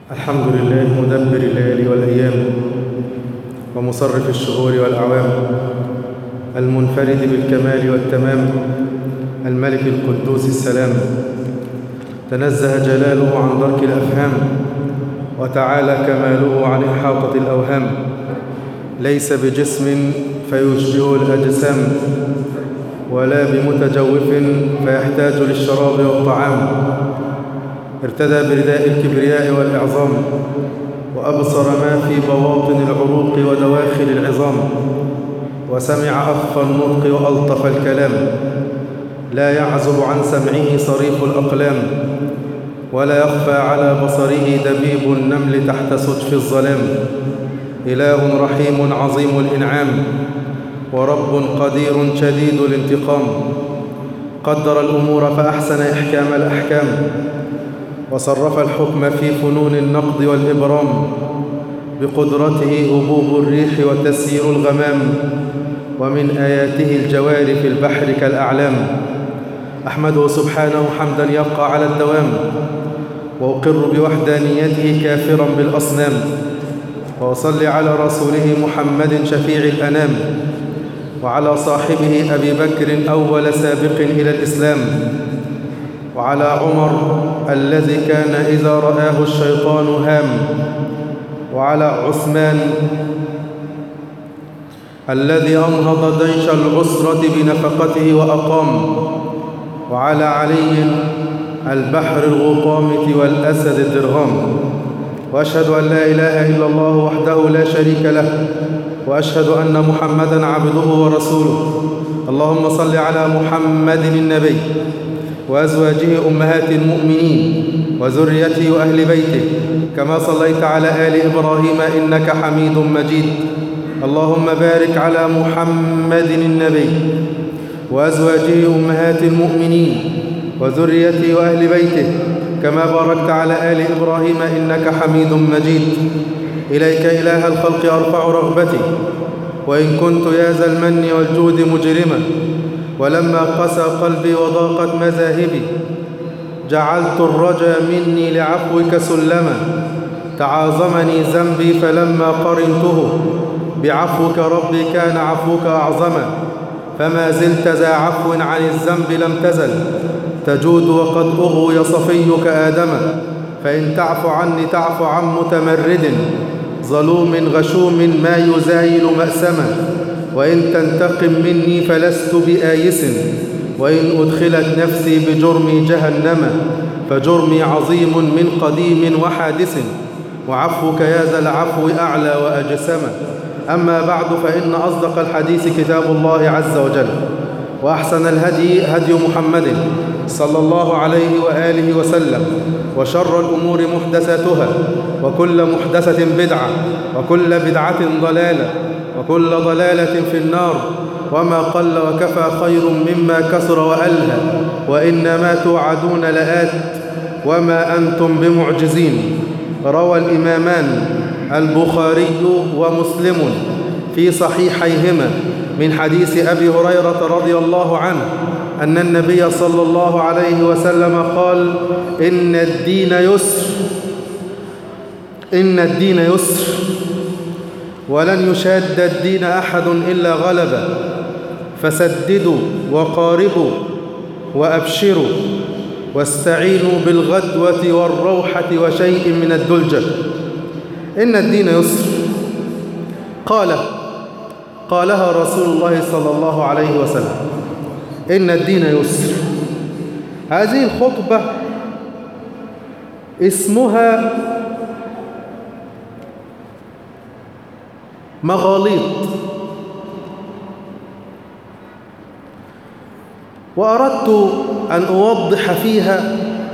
الحمد لله مدبر الليالي والأيام ومصرف الشهور والأعوام المنفرد بالكمال والتمام الملك القدوس السلام تنزه جلاله عن درك الأفهام وتعالى كماله عن إحاطة الأوهام ليس بجسم فيشبه الأجسام ولا بمتجوف فيحتاج للشراب والطعام ارتدى برداء الكبرياء والإعظام وأبصر ما في بواطن العروق ودواخل العظام وسمع أخفى النطق وألطف الكلام لا يعزب عن سمعه صريف الأقلام ولا يخفى على بصره دبيب النمل تحت سجف الظلام إله رحيم عظيم الإنعام ورب قدير شديد الانتقام قدر الأمور فأحسن إحكام الأحكام وصرف الحكم في فنون النقد والإبرام بقدرته هبوب الريح وتسيير الغمام ومن آياته الجوار في البحر كالأعلام أحمده سبحانه حمدا يبقى على الدوام وأقر بوحدانيته كافرا بالأصنام وأصلي على رسوله محمد شفيع الأنام وعلى صاحبه أبي بكر أول سابق إلى الإسلام وعلى عمر الذي كان إذا رآه الشيطان هام وعلى عثمان الذي أنهض جيش العسرة بنفقته وأقام وعلى علي البحر الغطامة والأسد الدرغام وأشهد أن لا إله إلا الله وحده لا شريك له وأشهد أن محمدا عبده ورسوله اللهم صل على محمد النبي وأزواجه أمهات المؤمنين وذريته وأهل بيته كما صليت على آل إبراهيم إنك حميد مجيد اللهم بارك على محمد النبي وأزواجه أمهات المؤمنين وذريته وأهل بيته كما باركت على آل إبراهيم إنك حميد مجيد إليك إله الخلق أرفع رغبتي وإن كنت يا ذا المن والجود مجرما ولما قسى قلبي وضاقت مذاهبي جعلت الرجا مني لعفوك سلما تعاظمني ذنبي فلما قرنته بعفوك ربي كان عفوك أعظما فما زلت ذا عفو عن الذنب لم تزل تجود وقد أغوي صفيك آدما فإن تعف عني تعف عن متمرد ظلوم غشوم ما يزايل مأسما وإن تنتقم مني فلست بآيس وإن أدخلت نفسي بجرمي جهنم فجرمي عظيم من قديم وحادث وعفوك يا ذا العفو أعلى وأجسم أما بعد فإن أصدق الحديث كتاب الله عز وجل وأحسن الهدي هدي محمد صلى الله عليه وآله وسلم وشر الأمور محدثاتها وكل محدثة بدعة وكل بدعة ضلالة وكل ضلالة في النار وما قل وكفى خير مما كثر وألهى وإنما توعدون لآت وما أنتم بمعجزين روى الإمامان البخاري ومسلم في صحيحيهما من حديث أبي هريرة رضي الله عنه أن النبي صلى الله عليه وسلم قال إن الدين يسر إن الدين يسر ولن يشاد الدين أحد إلا غلبه فسددوا وقاربوا وأبشروا واستعينوا بالغدوة والروحة وشيء من الدلجة إن الدين يسر قال قالها رسول الله صلى الله عليه وسلم إن الدين يسر هذه الخطبة اسمها مغاليط وأردت أن أوضح فيها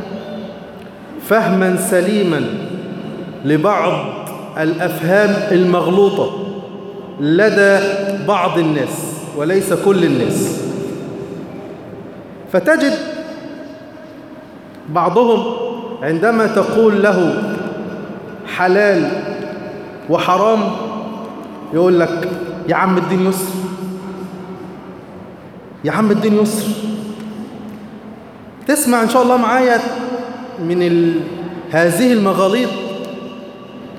فهما سليما لبعض الأفهام المغلوطة لدى بعض الناس وليس كل الناس فتجد بعضهم عندما تقول له حلال وحرام يقول لك يا عم الدين يسر يا عم الدين يسر تسمع إن شاء الله معايا من ال... هذه المغاليط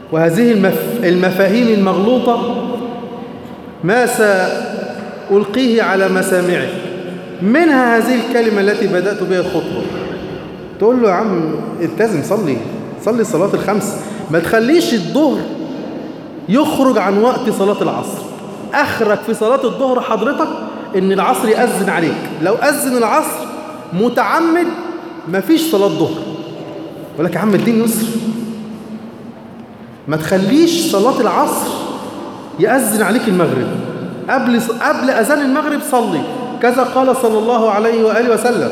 وهذه المف... المفاهيم المغلوطة ما سألقيه على مسامعك منها هذه الكلمة التي بدأت بها الخطبة تقول له يا عم التزم صلي صلي الصلاة الخمس ما تخليش الظهر يخرج عن وقت صلاة العصر أخرك في صلاة الظهر حضرتك إن العصر يأذن عليك لو أذن العصر متعمد مفيش صلاة ظهر يقول لك يا عم الدين يسر ما تخليش صلاة العصر يأذن عليك المغرب قبل قبل أذان المغرب صلي كذا قال صلى الله عليه وآله وسلم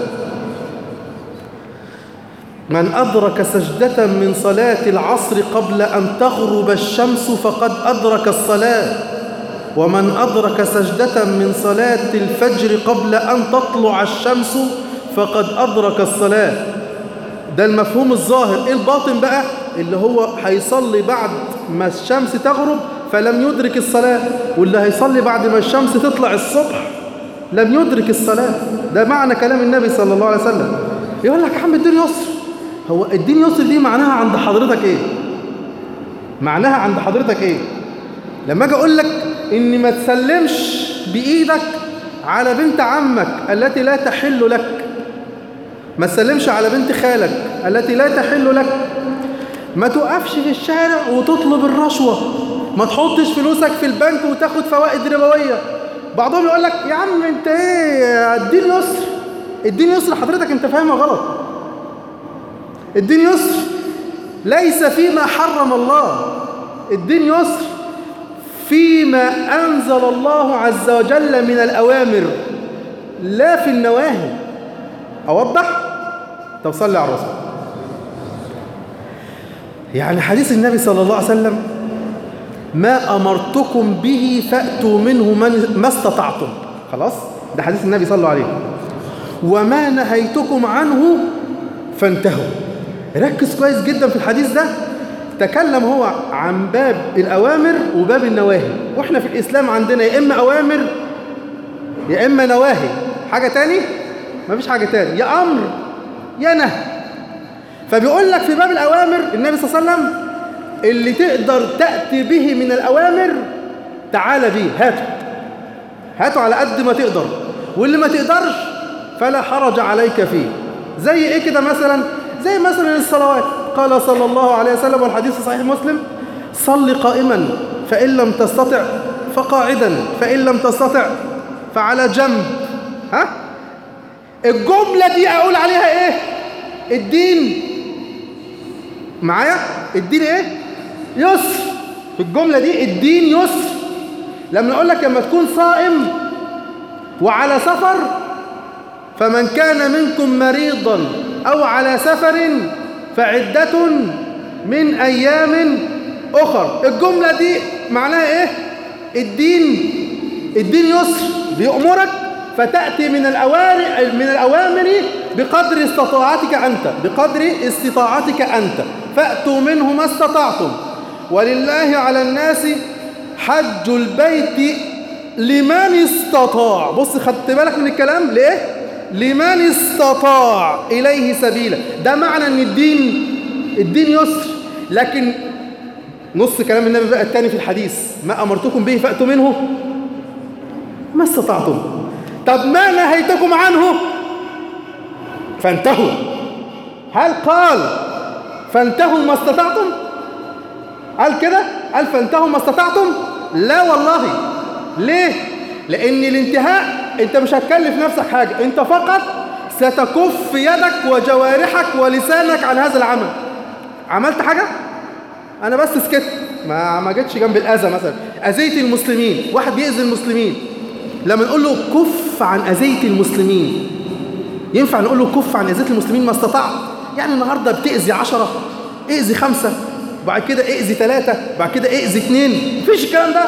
من أدرك سجدة من صلاة العصر قبل أن تغرب الشمس فقد أدرك الصلاة ومن أدرك سجدة من صلاة الفجر قبل أن تطلع الشمس فقد أدرك الصلاة ده المفهوم الظاهر إيه الباطن بقى اللي هو هيصلي بعد ما الشمس تغرب فلم يدرك الصلاة واللي هيصلي بعد ما الشمس تطلع الصبح لم يدرك الصلاة ده معنى كلام النبي صلى الله عليه وسلم يقول لك يا عم الدين يسر هو الدين يسر دي معناها عند حضرتك ايه معناها عند حضرتك ايه لما اجي اقول لك ان ما تسلمش بايدك على بنت عمك التي لا تحل لك ما تسلمش على بنت خالك التي لا تحل لك ما تقفش في الشارع وتطلب الرشوة ما تحطش فلوسك في البنك وتاخد فوائد ربوية بعضهم يقول لك يا عم انت ايه الدين يسر الدين يسر حضرتك انت فاهمها غلط الدين يسر ليس فيما حرم الله الدين يسر فيما أنزل الله عز وجل من الأوامر لا في النواهي أوضح؟ طب صلي على الرسول يعني حديث النبي صلى الله عليه وسلم ما أمرتكم به فأتوا منه من ما استطعتم خلاص ده حديث النبي صلى الله عليه وما نهيتكم عنه فانتهوا ركز كويس جدا في الحديث ده تكلم هو عن باب الأوامر وباب النواهي وإحنا في الإسلام عندنا يا إما أوامر يا إما نواهي حاجة تاني مفيش حاجة تاني يا أمر يا نهي فبيقول لك في باب الأوامر النبي صلى الله عليه وسلم اللي تقدر تأتي به من الأوامر تعال به هاته هاته على قد ما تقدر واللي ما تقدرش فلا حرج عليك فيه زي ايه كده مثلا زي مثلا الصلوات قال صلى الله عليه وسلم والحديث صحيح مسلم صل قائما فإن لم تستطع فقاعدا فإن لم تستطع فعلى جنب ها الجملة دي أقول عليها إيه الدين معايا الدين إيه يسر في الجملة دي الدين يسر لما نقول لك لما تكون صائم وعلى سفر فمن كان منكم مريضا أو على سفر فعدة من أيام أخر الجملة دي معناها إيه الدين الدين يسر بيأمرك فتأتي من الأوامر من الأوامر بقدر استطاعتك أنت بقدر استطاعتك أنت فأتوا منه ما استطعتم ولله على الناس حج البيت لمن استطاع بص خدت بالك من الكلام ليه لمن استطاع إليه سبيلا ده معنى أن الدين الدين يسر لكن نص كلام النبي بقى الثاني في الحديث ما أمرتكم به فأتوا منه ما استطعتم طب ما نهيتكم عنه فانتهوا هل قال فانتهوا ما استطعتم قال كده قال فانتهوا ما استطعتم لا والله ليه لان الانتهاء انت مش هتكلف نفسك حاجة انت فقط ستكف يدك وجوارحك ولسانك عن هذا العمل عملت حاجة انا بس سكت ما ما جيتش جنب الاذى مثلا اذيت المسلمين واحد بيأذي المسلمين لما نقول له كف عن اذية المسلمين ينفع نقول له كف عن اذية المسلمين ما استطعت يعني النهارده بتأذي عشرة اذي خمسة بعد كده اذي ثلاثة بعد كده اذي اثنين مفيش الكلام ده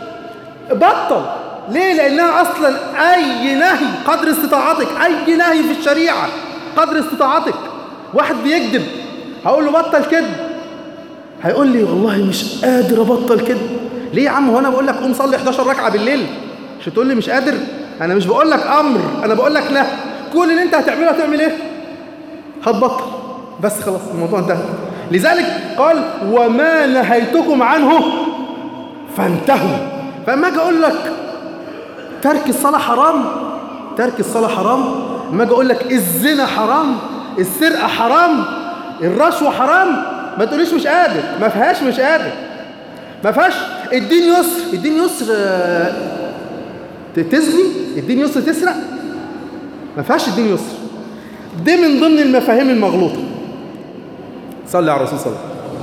بطل ليه لانها اصلا اي نهي قدر استطاعتك اي نهي في الشريعة قدر استطاعتك واحد بيكذب هقول له بطل كذب هيقول لي والله مش قادر ابطل كذب ليه يا عم هو انا بقول لك قوم صلي 11 ركعه بالليل مش هتقول لي مش قادر انا مش بقول لك امر انا بقول لك لا كل اللي انت هتعمله هتعمل ايه هتبطل بس خلاص الموضوع انتهى لذلك قال وما نهيتكم عنه فانتهوا فما اجي اقول لك ترك الصلاة حرام ترك الصلاة حرام ما اجي اقول لك الزنا حرام السرقة حرام الرشوة حرام ما تقوليش مش قادر ما فيهاش مش قادر ما فيهاش الدين يسر الدين يسر آه، تزني الدين يسر تسرق ما فيهاش الدين يسر دي من ضمن المفاهيم المغلوطة صلي على الرسول صلى الله عليه وسلم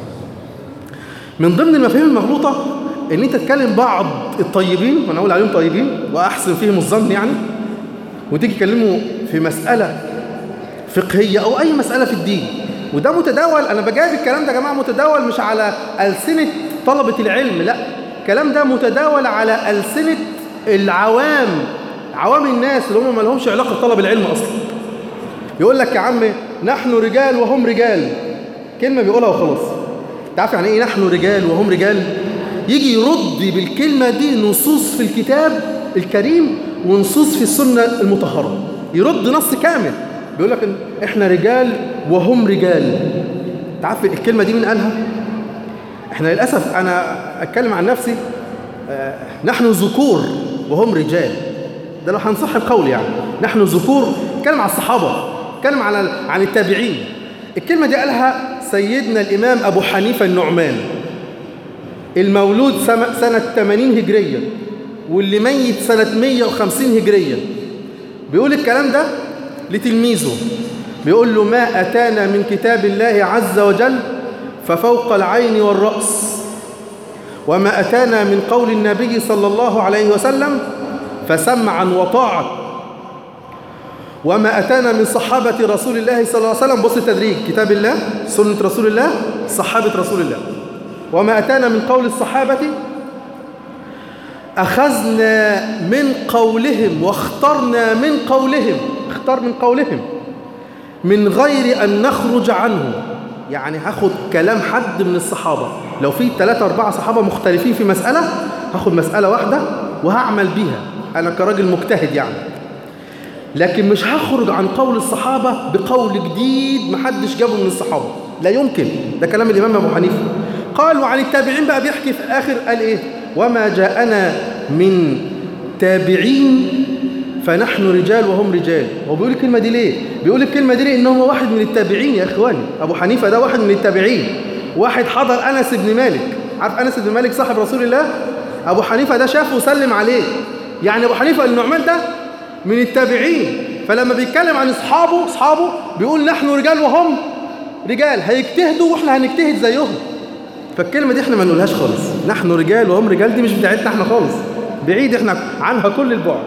من ضمن المفاهيم المغلوطة ان انت تكلم بعض الطيبين وانا اقول عليهم طيبين واحسن فيهم الظن يعني وتيجي تكلمه في مسألة فقهية او اي مسألة في الدين وده متداول انا بجايب الكلام ده يا جماعة متداول مش على ألسنة طلبة العلم لا الكلام ده متداول على ألسنة العوام عوام الناس اللي هم ما لهمش علاقة بطلب العلم اصلا يقول لك يا عم نحن رجال وهم رجال كلمة بيقولها وخلاص تعرف يعني ايه نحن رجال وهم رجال يجي يرد بالكلمة دي نصوص في الكتاب الكريم ونصوص في السنة المطهرة يرد نص كامل بيقول لك إن احنا رجال وهم رجال تعرف الكلمة دي مين قالها احنا للأسف انا اتكلم عن نفسي آه، نحن ذكور وهم رجال ده لو هنصح القول يعني نحن ذكور اتكلم عن الصحابة اتكلم عن عن التابعين الكلمة دي قالها سيدنا الإمام أبو حنيفة النعمان المولود سم- سنة 80 هجرية واللي ميت سنة 150 هجرية بيقول الكلام ده لتلميذه بيقول له ما أتانا من كتاب الله عز وجل ففوق العين والرأس وما أتانا من قول النبي صلى الله عليه وسلم فسمعا وطاعة وما أتانا من صحابة رسول الله صلى الله عليه وسلم بص التدريج كتاب الله سنة رسول الله صحابة رسول الله وما أتانا من قول الصحابة أخذنا من قولهم واخترنا من قولهم اختار من قولهم من غير أن نخرج عنه يعني هاخد كلام حد من الصحابة لو في ثلاثة أربعة صحابة مختلفين في مسألة هاخد مسألة واحدة وهعمل بيها أنا كراجل مجتهد يعني لكن مش هخرج عن قول الصحابة بقول جديد محدش جابه من الصحابة لا يمكن ده كلام الإمام أبو حنيفة قال وعن التابعين بقى بيحكي في آخر قال إيه وما جاءنا من تابعين فنحن رجال وهم رجال هو بيقول الكلمة دي ليه بيقول الكلمة دي ليه إنه هو واحد من التابعين يا إخواني أبو حنيفة ده واحد من التابعين واحد حضر أنس بن مالك عارف أنس بن مالك صاحب رسول الله أبو حنيفة ده شافه وسلم عليه يعني أبو حنيفة النعمان ده من التابعين فلما بيتكلم عن اصحابه اصحابه بيقول نحن رجال وهم رجال هيجتهدوا واحنا هنجتهد زيهم فالكلمه دي احنا ما نقولهاش خالص نحن رجال وهم رجال دي مش بتاعتنا احنا خالص بعيد احنا عنها كل البعد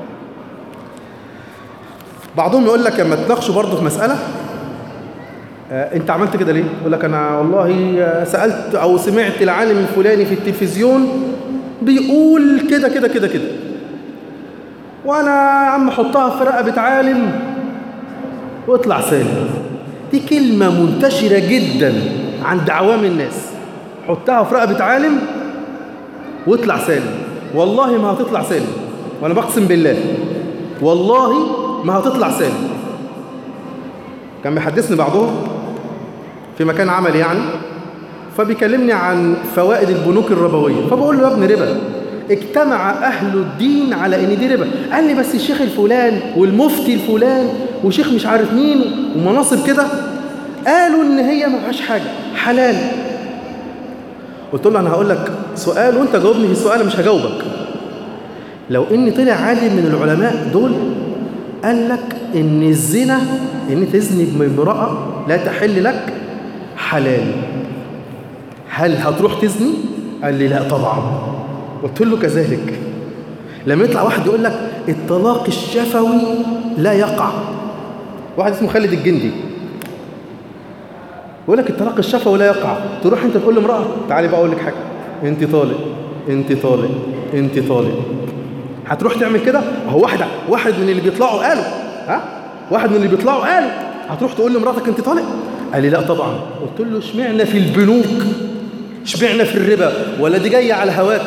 بعضهم يقول لك لما تناقشوا برضه في مساله آه انت عملت كده ليه يقول لك انا والله آه، سالت او سمعت العالم الفلاني في التلفزيون بيقول كده كده كده كده وانا يا عم حطها في رقبه عالم واطلع سالم دي كلمه منتشره جدا عند عوام الناس حطها في رقبه عالم واطلع سالم والله ما هتطلع سالم وانا بقسم بالله والله ما هتطلع سالم كان بيحدثني بعضهم في مكان عمل يعني فبيكلمني عن فوائد البنوك الربويه فبقول له يا ابني ربا اجتمع أهل الدين على إن دي ربا قال لي بس الشيخ الفلان والمفتي الفلان وشيخ مش عارف مين ومناصب كده قالوا إن هي ما فيهاش حاجة حلال قلت له أنا هقول لك سؤال وأنت جاوبني في السؤال مش هجاوبك لو إن طلع عالم من العلماء دول قال لك إن الزنا إن تزني بامرأة لا تحل لك حلال هل هتروح تزني؟ قال لي لا طبعا قلت له كذلك لما يطلع واحد يقول لك الطلاق الشفوي لا يقع واحد اسمه خالد الجندي يقول لك الطلاق الشفوي لا يقع تروح انت تقول لامراه تعالي بقى اقول لك حاجه انت طالق انت طالق انت طالق هتروح تعمل كده هو واحد واحد من اللي بيطلعوا قالوا ها واحد من اللي بيطلعوا قالوا هتروح تقول لمراتك انت طالق قال لي لا طبعا قلت له اشمعنى في البنوك اشمعنى في الربا ولا دي جايه على هواك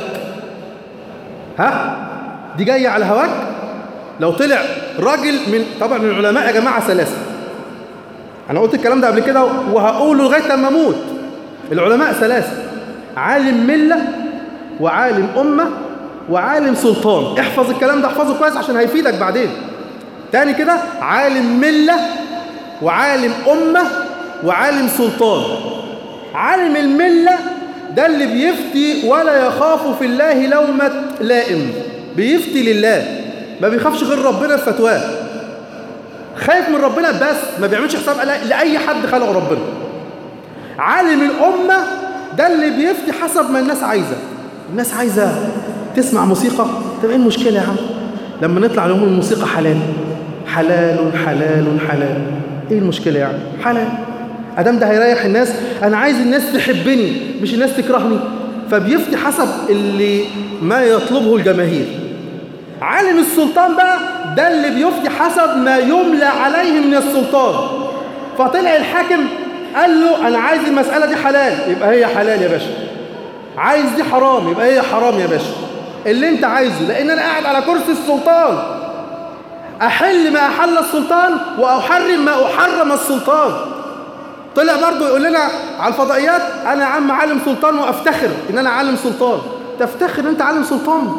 ها دي جايه على هواك لو طلع راجل من طبعا من العلماء يا جماعه ثلاثه أنا قلت الكلام ده قبل كده وهقوله لغاية ما أموت العلماء ثلاثة عالم ملة وعالم أمة وعالم سلطان احفظ الكلام ده احفظه كويس عشان هيفيدك بعدين تاني كده عالم ملة وعالم أمة وعالم سلطان عالم الملة ده اللي بيفتي ولا يخاف في الله لومة لائم بيفتي لله ما بيخافش غير ربنا في فتواه خايف من ربنا بس ما بيعملش حساب لأي حد خلقه ربنا عالم الأمة ده اللي بيفتي حسب ما الناس عايزة الناس عايزة تسمع موسيقى طب ايه المشكلة يا عم لما نطلع لهم الموسيقى حلال حلال حلال حلال ايه المشكلة يعني حلال ادام ده هيريح الناس انا عايز الناس تحبني مش الناس تكرهني فبيفتي حسب اللي ما يطلبه الجماهير عالم السلطان بقى ده اللي بيفتي حسب ما يملى عليه من السلطان فطلع الحاكم قال له انا عايز المسألة دي حلال يبقى هي حلال يا باشا عايز دي حرام يبقى هي حرام يا باشا اللي انت عايزه لان انا قاعد على كرسي السلطان احل ما احل السلطان واحرم ما احرم السلطان طلع برضه يقول لنا على الفضائيات انا يا عم عالم سلطان وافتخر ان انا عالم سلطان تفتخر ان انت عالم سلطان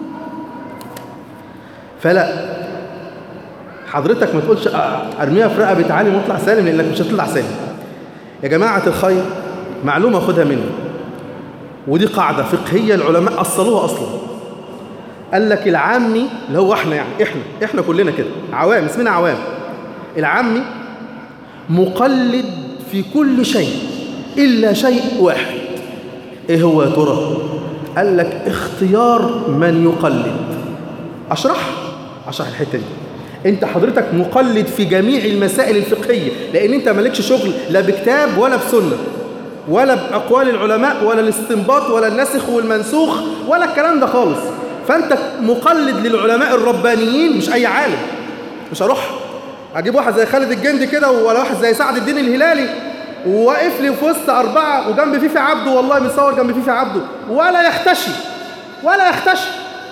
فلا حضرتك ما تقولش ارميها في رقبه عالم واطلع سالم لانك مش هتطلع سالم يا جماعه الخير معلومه خدها مني ودي قاعده فقهيه العلماء اصلوها اصلا قال لك العامي اللي هو احنا يعني احنا احنا كلنا كده عوام اسمنا عوام العامي مقلد في كل شيء إلا شيء واحد إيه هو يا ترى قال لك اختيار من يقلد أشرح أشرح الحتة دي أنت حضرتك مقلد في جميع المسائل الفقهية لأن أنت مالكش شغل لا بكتاب ولا بسنة ولا بأقوال العلماء ولا الاستنباط ولا النسخ والمنسوخ ولا الكلام ده خالص فأنت مقلد للعلماء الربانيين مش أي عالم مش هروح اجيب واحد زي خالد الجندي كده ولا واحد زي سعد الدين الهلالي وواقف لي في وسط أربعة وجنب فيفي عبده والله متصور جنب فيفي عبده ولا يختشي ولا يختشي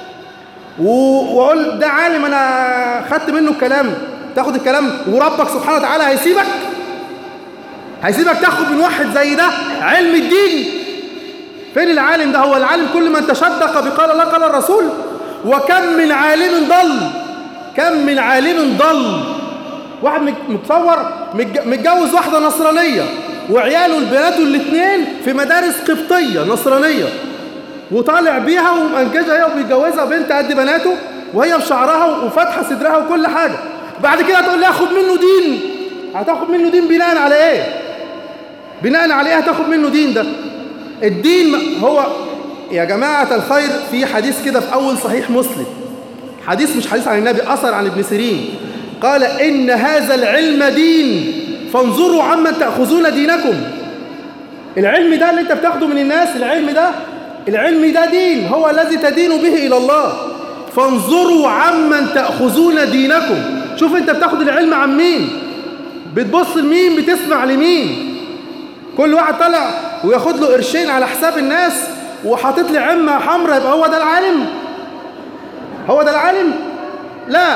وأقول ده عالم أنا خدت منه الكلام تاخد الكلام وربك سبحانه وتعالى هيسيبك هيسيبك تاخد من واحد زي ده علم الدين فين العالم ده هو العالم كل من تصدق بقال الله قال الرسول وكم من عالم ضل كم من عالم ضل واحد متصور متجوز واحدة نصرانية وعياله البنات الاثنين في مدارس قبطية نصرانية وطالع بيها ومنجزها هي وبيتجوزها بنت قد بناته وهي بشعرها وفاتحة صدرها وكل حاجة بعد كده تقول لي هاخد منه دين هتاخد منه دين بناء على ايه بناء على ايه هتاخد منه دين ده الدين هو يا جماعة الخير في حديث كده في أول صحيح مسلم حديث مش حديث عن النبي أثر عن ابن سيرين قال إن هذا العلم دين فانظروا عمن تأخذون دينكم العلم ده اللي انت بتاخده من الناس العلم ده العلم ده دين هو الذي تدين به إلى الله فانظروا عمن تأخذون دينكم شوف انت بتاخد العلم عن مين بتبص لمين بتسمع لمين كل واحد طلع وياخد له قرشين على حساب الناس وحاطط لي عمة حمراء يبقى هو ده العالم هو ده العالم لا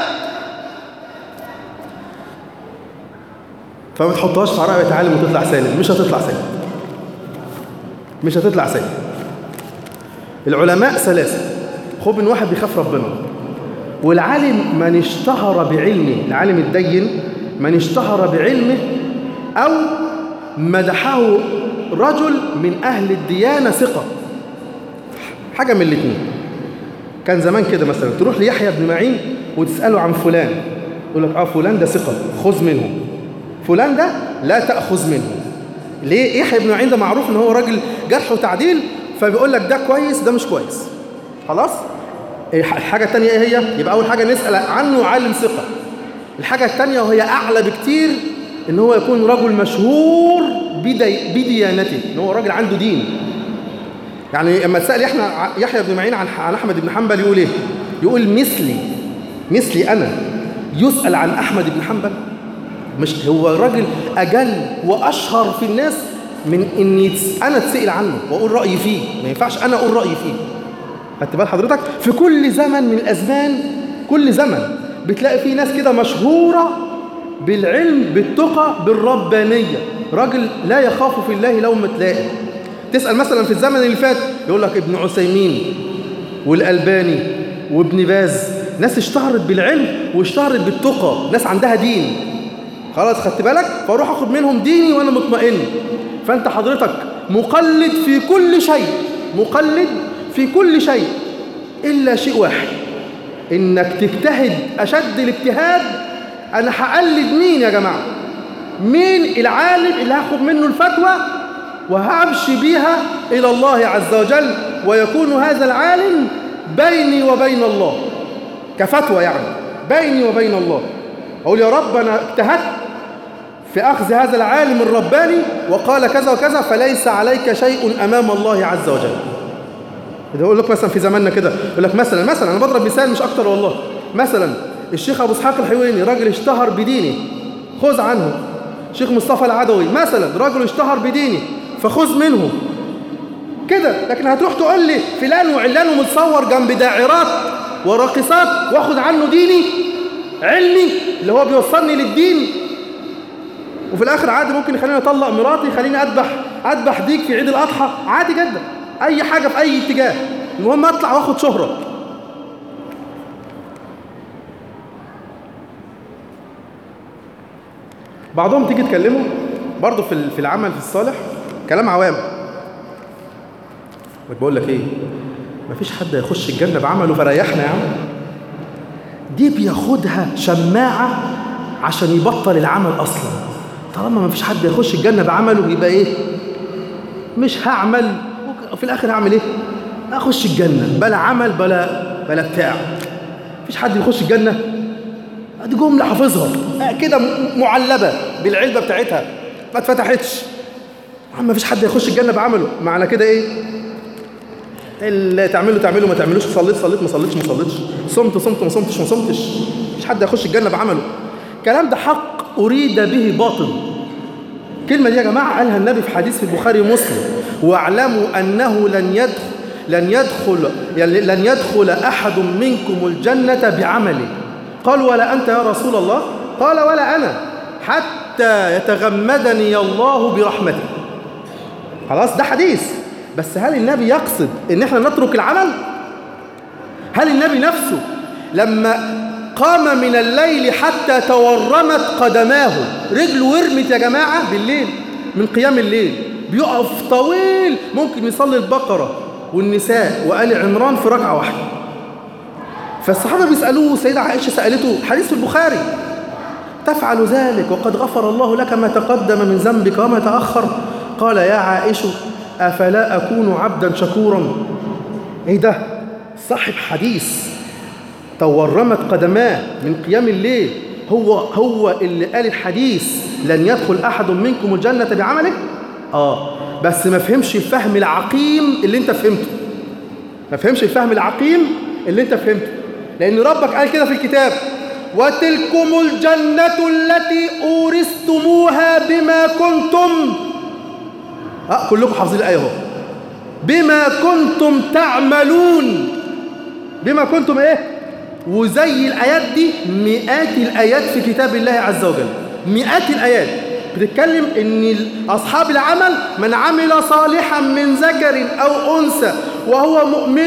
فما تحطهاش في رقبة عالم وتطلع سالم مش هتطلع سالم مش هتطلع سالم العلماء ثلاثة خد من واحد بيخاف ربنا والعالم من اشتهر بعلمه العالم الدين من اشتهر بعلمه أو مدحه رجل من أهل الديانة ثقة حاجة من الاثنين كان زمان كده مثلا تروح ليحيى بن معين وتسأله عن فلان يقول لك اه فلان ده ثقة خذ منه فلان ده لا تأخذ منه ليه يحيى بن معين ده معروف ان هو راجل جرح وتعديل فبيقول لك ده كويس ده مش كويس خلاص الحاجة الثانية ايه هي يبقى اول حاجة نسأل عنه عالم ثقة الحاجة الثانية وهي اعلى بكتير ان هو يكون رجل مشهور بدي بديانته ان هو راجل عنده دين يعني لما تسأل يحيى يحيى بن معين عن عن احمد بن حنبل يقول ايه يقول مثلي مثلي انا يسأل عن احمد بن حنبل مش هو راجل اجل واشهر في الناس من اني انا اتسال عنه واقول رايي فيه ما ينفعش انا اقول رايي فيه خدت بال حضرتك في كل زمن من الازمان كل زمن بتلاقي فيه ناس كده مشهوره بالعلم بالتقى بالربانية راجل لا يخاف في الله لومة لائم تسأل مثلا في الزمن اللي فات يقول لك ابن عثيمين والألباني وابن باز ناس اشتهرت بالعلم واشتهرت بالتقى ناس عندها دين خلاص خدت بالك فاروح اخد منهم ديني وانا مطمئن فانت حضرتك مقلد في كل شيء مقلد في كل شيء الا شيء واحد انك تجتهد اشد الاجتهاد انا هقلد مين يا جماعه مين العالم اللي هاخد منه الفتوى وهمشي بيها الى الله عز وجل ويكون هذا العالم بيني وبين الله كفتوى يعني بيني وبين الله أقول يا رب أنا اجتهدت في أخذ هذا العالم الرباني وقال كذا وكذا فليس عليك شيء أمام الله عز وجل إذا أقول لك مثلا في زماننا كده يقول لك مثلا مثلا أنا بضرب مثال مش أكتر والله مثلا الشيخ أبو إسحاق الحويني راجل اشتهر بدينه خذ عنه الشيخ مصطفى العدوي مثلا راجل اشتهر بدينه فخذ منه كده لكن هتروح تقول لي فلان وعلان ومتصور جنب داعرات وراقصات واخد عنه ديني علمي اللي هو بيوصلني للدين وفي الاخر عادي ممكن يخليني اطلق مراتي يخليني اذبح اذبح ديك في عيد الاضحى عادي جدا اي حاجه في اي اتجاه المهم اطلع واخد شهره بعضهم تيجي تكلمه برضه في في العمل في الصالح كلام عوام بقول لك ايه مفيش حد هيخش الجنه بعمله فريحنا يا عم دي بياخدها شماعه عشان يبطل العمل اصلا طالما مفيش حد يخش الجنه بعمله يبقى ايه مش هعمل وفي الاخر هعمل ايه اخش الجنه بلا عمل بلا بلا بتاع مفيش حد يخش الجنه دي جمله حافظها كده معلبه بالعلبه بتاعتها ما اتفتحتش عم مفيش حد يخش الجنه بعمله معنى كده ايه اللي تعمله تعمله ما تعملوش صليت صليت ما صليتش ما صليتش صمت صمت ما صمتش ما صمتش مش حد يخش الجنه بعمله الكلام ده حق اريد به باطل الكلمه دي يا جماعه قالها النبي في حديث في البخاري ومسلم واعلموا انه لن يدخل لن يدخل يعني لن يدخل احد منكم الجنه بعمله قال ولا انت يا رسول الله قال ولا انا حتى يتغمدني الله برحمته خلاص ده حديث بس هل النبي يقصد ان احنا نترك العمل هل النبي نفسه لما قام من الليل حتى تورمت قدماه رجله ورمت يا جماعة بالليل من قيام الليل بيقف طويل ممكن يصلي البقرة والنساء وآل عمران في ركعة واحدة فالصحابة بيسألوه سيدة عائشة سألته حديث في البخاري تفعل ذلك وقد غفر الله لك ما تقدم من ذنبك وما تأخر قال يا عائشة أفلا أكون عبدا شكورا إيه ده صاحب حديث تورمت قدماه من قيام الليل هو هو اللي قال الحديث لن يدخل أحد منكم الجنة بعمله آه بس ما فهمش الفهم العقيم اللي انت فهمته ما فهمش الفهم العقيم اللي انت فهمته لأن ربك قال كده في الكتاب وتلكم الجنة التي أورثتموها بما كنتم أه كلكم حافظين الآية اهو بما كنتم تعملون بما كنتم إيه وزي الآيات دي مئات الآيات في كتاب الله عز وجل مئات الآيات بتتكلم ان اصحاب العمل من عمل صالحا من ذكر او انثى وهو مؤمن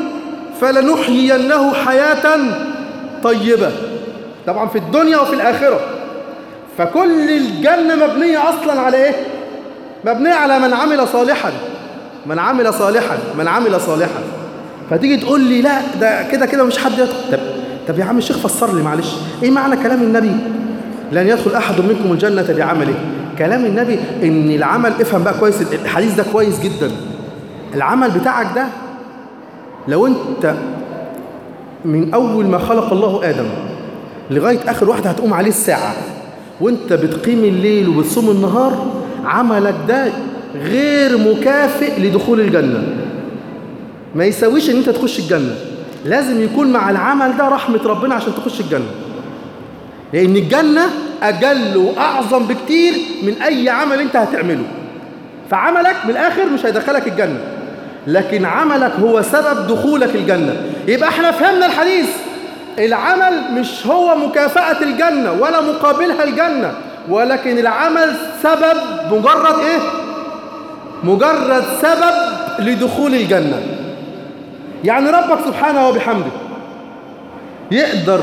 فلنحيينه حياه طيبه طبعا في الدنيا وفي الاخره فكل الجنه مبنيه اصلا على ايه مبنيه على من عمل صالحا من عمل صالحا من عمل صالحا فتيجي تقول لي لا ده كده كده مش حد يدخل طب طب يا عم الشيخ فسر لي معلش ايه معنى كلام النبي لن يدخل أحد منكم الجنة بعمله كلام النبي إن العمل افهم بقى كويس الحديث ده كويس جدا العمل بتاعك ده لو أنت من أول ما خلق الله آدم لغاية آخر واحدة هتقوم عليه الساعة وأنت بتقيم الليل وبتصوم النهار عملك ده غير مكافئ لدخول الجنة ما يساويش إن أنت تخش الجنة لازم يكون مع العمل ده رحمة ربنا عشان تخش الجنة لأن الجنة أجل وأعظم بكتير من أي عمل أنت هتعمله فعملك من الآخر مش هيدخلك الجنة لكن عملك هو سبب دخولك الجنة يبقى احنا فهمنا الحديث العمل مش هو مكافأة الجنة ولا مقابلها الجنة ولكن العمل سبب مجرد ايه مجرد سبب لدخول الجنة يعني ربك سبحانه وبحمده يقدر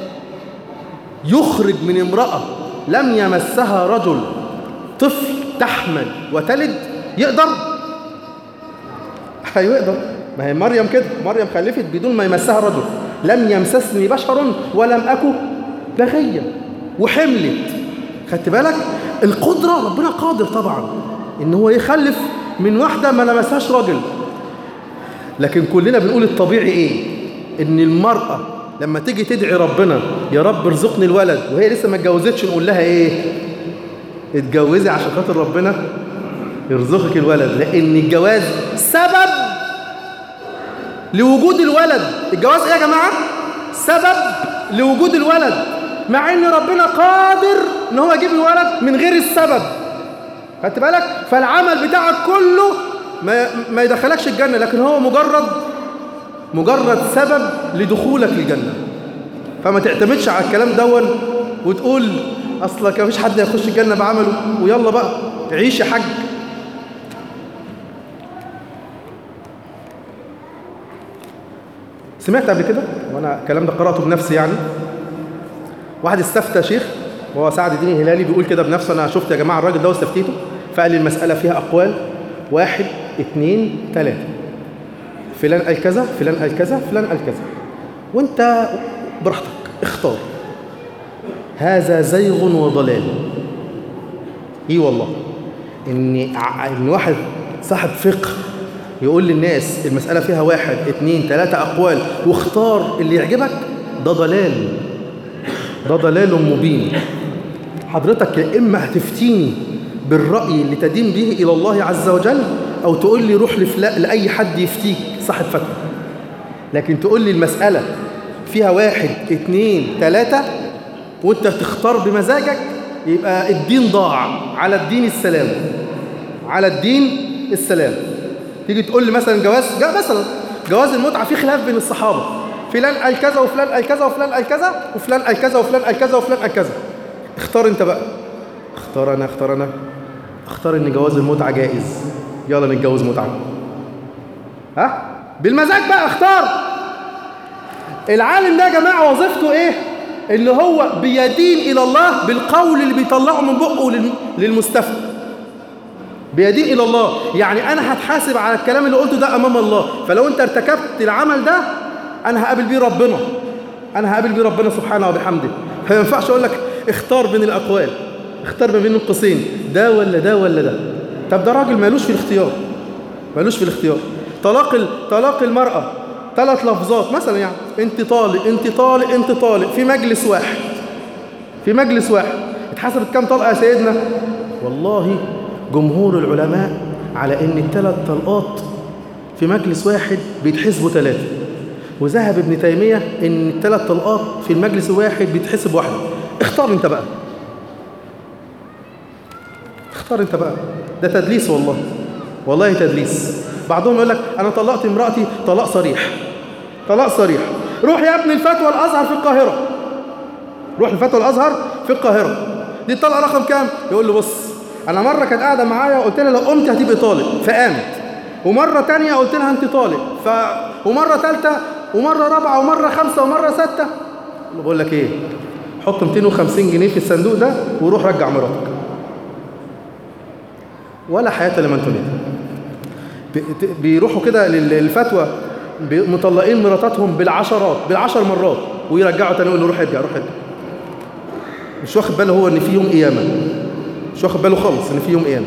يخرج من امرأة لم يمسها رجل طفل تحمل وتلد يقدر ايوه يقدر ما هي مريم كده مريم خلفت بدون ما يمسها رجل لم يمسسني بشر ولم أكو بغيا وحملت خدت بالك القدرة ربنا قادر طبعا ان هو يخلف من واحدة ما لمسهاش راجل لكن كلنا بنقول الطبيعي ايه ان المرأة لما تيجي تدعي ربنا يا رب ارزقني الولد وهي لسه ما اتجوزتش نقول لها ايه اتجوزي عشان خاطر ربنا يرزقك الولد لان الجواز سبب لوجود الولد الجواز ايه يا جماعة سبب لوجود الولد مع ان ربنا قادر ان هو يجيب الولد من غير السبب خدت بالك فالعمل بتاعك كله ما, ما يدخلكش الجنة لكن هو مجرد مجرد سبب لدخولك الجنة فما تعتمدش على الكلام دون وتقول اصلك مفيش حد يخش الجنة بعمله ويلا بقى عيش يا حاج سمعت قبل كده وانا الكلام ده قراته بنفسي يعني واحد استفتى شيخ وهو سعد الدين الهلالي بيقول كده بنفسه انا شفت يا جماعه الراجل ده واستفتيته فقال لي المساله فيها اقوال واحد اثنين ثلاثه فلان قال كذا فلان قال كذا فلان قال كذا وانت براحتك اختار هذا زيغ وضلال ايه والله ان ان واحد صاحب فقه يقول للناس المسألة فيها واحد اتنين تلاتة أقوال واختار اللي يعجبك ده ضلال ده ضلال مبين حضرتك يا إما هتفتيني بالرأي اللي تدين به إلى الله عز وجل أو تقول لي روح لفلا لأي حد يفتيك صاحب فتوى لكن تقول لي المسألة فيها واحد اتنين تلاتة وانت تختار بمزاجك يبقى الدين ضاع على الدين السلام على الدين السلام تيجي تقول لي مثلا جواز جا مثلا جواز المتعة في خلاف بين الصحابة فلان قال كذا وفلان قال كذا وفلان قال كذا وفلان قال كذا وفلان قال كذا وفلان قال كذا اختار انت بقى اختار انا اختار انا اختار ان جواز المتعة جائز يلا نتجوز متعة ها بالمزاج بقى اختار العالم ده يا جماعة وظيفته ايه اللي هو بيدين الى الله بالقول اللي بيطلعه من بقه للمستفتى بيدين إلى الله يعني أنا هتحاسب على الكلام اللي قلته ده أمام الله فلو أنت ارتكبت العمل ده أنا هقابل بيه ربنا أنا هقابل بيه ربنا سبحانه وبحمده فما ينفعش أقول لك اختار بين الأقوال اختار ما بين القوسين ده ولا ده ولا ده طب ده راجل مالوش في الاختيار مالوش في الاختيار طلاق طلاق المرأة ثلاث لفظات مثلا يعني انت طالق انت طالق انت طالق في مجلس واحد في مجلس واحد اتحسبت كام طلقة يا سيدنا والله جمهور العلماء على ان الثلاث طلقات في مجلس واحد بيتحسبوا ثلاثة وذهب ابن تيمية ان الثلاث طلقات في المجلس الواحد بيتحسب واحدة اختار انت بقى اختار انت بقى ده تدليس والله والله تدليس بعضهم يقول لك انا طلقت امرأتي طلاق صريح طلاق صريح روح يا ابن الفتوى الازهر في القاهرة روح الفتوى الازهر في القاهرة دي الطلقة رقم كام يقول له بص انا مره كانت قاعده معايا وقلت لها لو قمت هتبقي طالق فقامت ومره تانية قلت لها انت طالق ف ومره ثالثه ومره رابعه ومره خمسه ومره سته بقول لك ايه حط 250 جنيه في الصندوق ده وروح رجع مراتك ولا حياه لمن تريد بيروحوا كده للفتوى مطلقين مراتاتهم بالعشرات بالعشر مرات ويرجعوا تاني يقول له روح ارجع روح ارجع مش واخد باله هو ان في يوم قيامه مش واخد باله خالص ان في يوم قيامه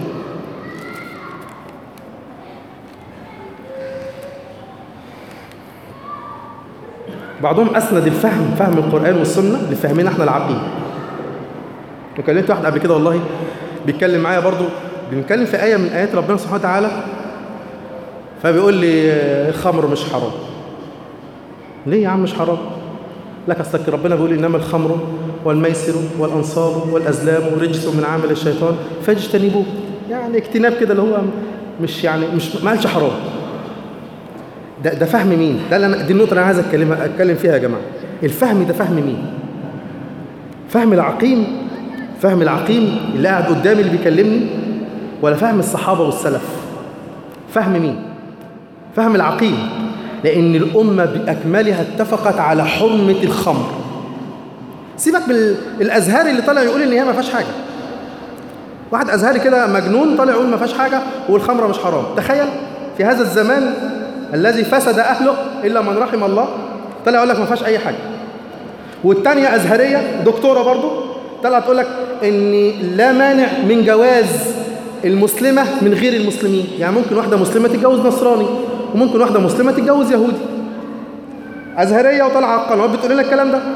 بعضهم اسند الفهم فهم القران والسنه لفهمنا احنا العقيده وكلمت واحد قبل كده والله بيتكلم معايا برضو بنتكلم في ايه من ايات ربنا سبحانه وتعالى فبيقول لي الخمر مش حرام ليه يا عم مش حرام لك اصلك ربنا بيقول انما الخمر والميسر والانصاب والازلام رجس من عمل الشيطان فاجتنبوه يعني اجتناب كده اللي هو مش يعني مش ما قالش حرام ده ده فهم مين ده اللي أنا دي النقطه اللي انا عايز اتكلم اتكلم فيها يا جماعه الفهم ده فهم مين فهم العقيم فهم العقيم اللي قاعد قدامي اللي بيكلمني ولا فهم الصحابة والسلف فهم مين فهم العقيم لأن الأمة بأكملها اتفقت على حرمة الخمر سيبك من الأزهاري اللي طالع يقول إن هي ما فيهاش حاجة واحد أزهري كده مجنون طالع يقول ما فيهاش حاجة والخمرة مش حرام تخيل في هذا الزمان الذي فسد أهله إلا من رحم الله طلع يقول لك ما فيهاش أي حاجة والتانية أزهرية دكتورة برضو طلعت تقول لك إن لا مانع من جواز المسلمة من غير المسلمين يعني ممكن واحدة مسلمة تتجوز نصراني وممكن واحدة مسلمة تتجوز يهودي أزهرية وطالعة على القنوات بتقول لنا الكلام ده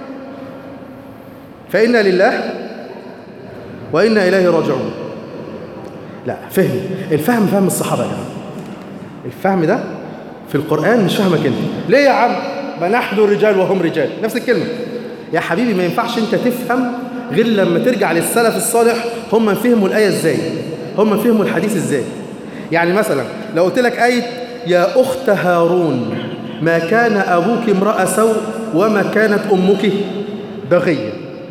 فإنا لله وإنا إليه راجعون لا فهم الفهم فهم الصحابة يا جماعة الفهم ده في القرآن مش فهمك انت ليه يا عم ما نحن رجال وهم رجال نفس الكلمة يا حبيبي ما ينفعش انت تفهم غير لما ترجع للسلف الصالح هم فهموا الآية ازاي هم فهموا الحديث ازاي يعني مثلا لو قلت لك آية يا أخت هارون ما كان أبوك امرأة سوء وما كانت أمك بغية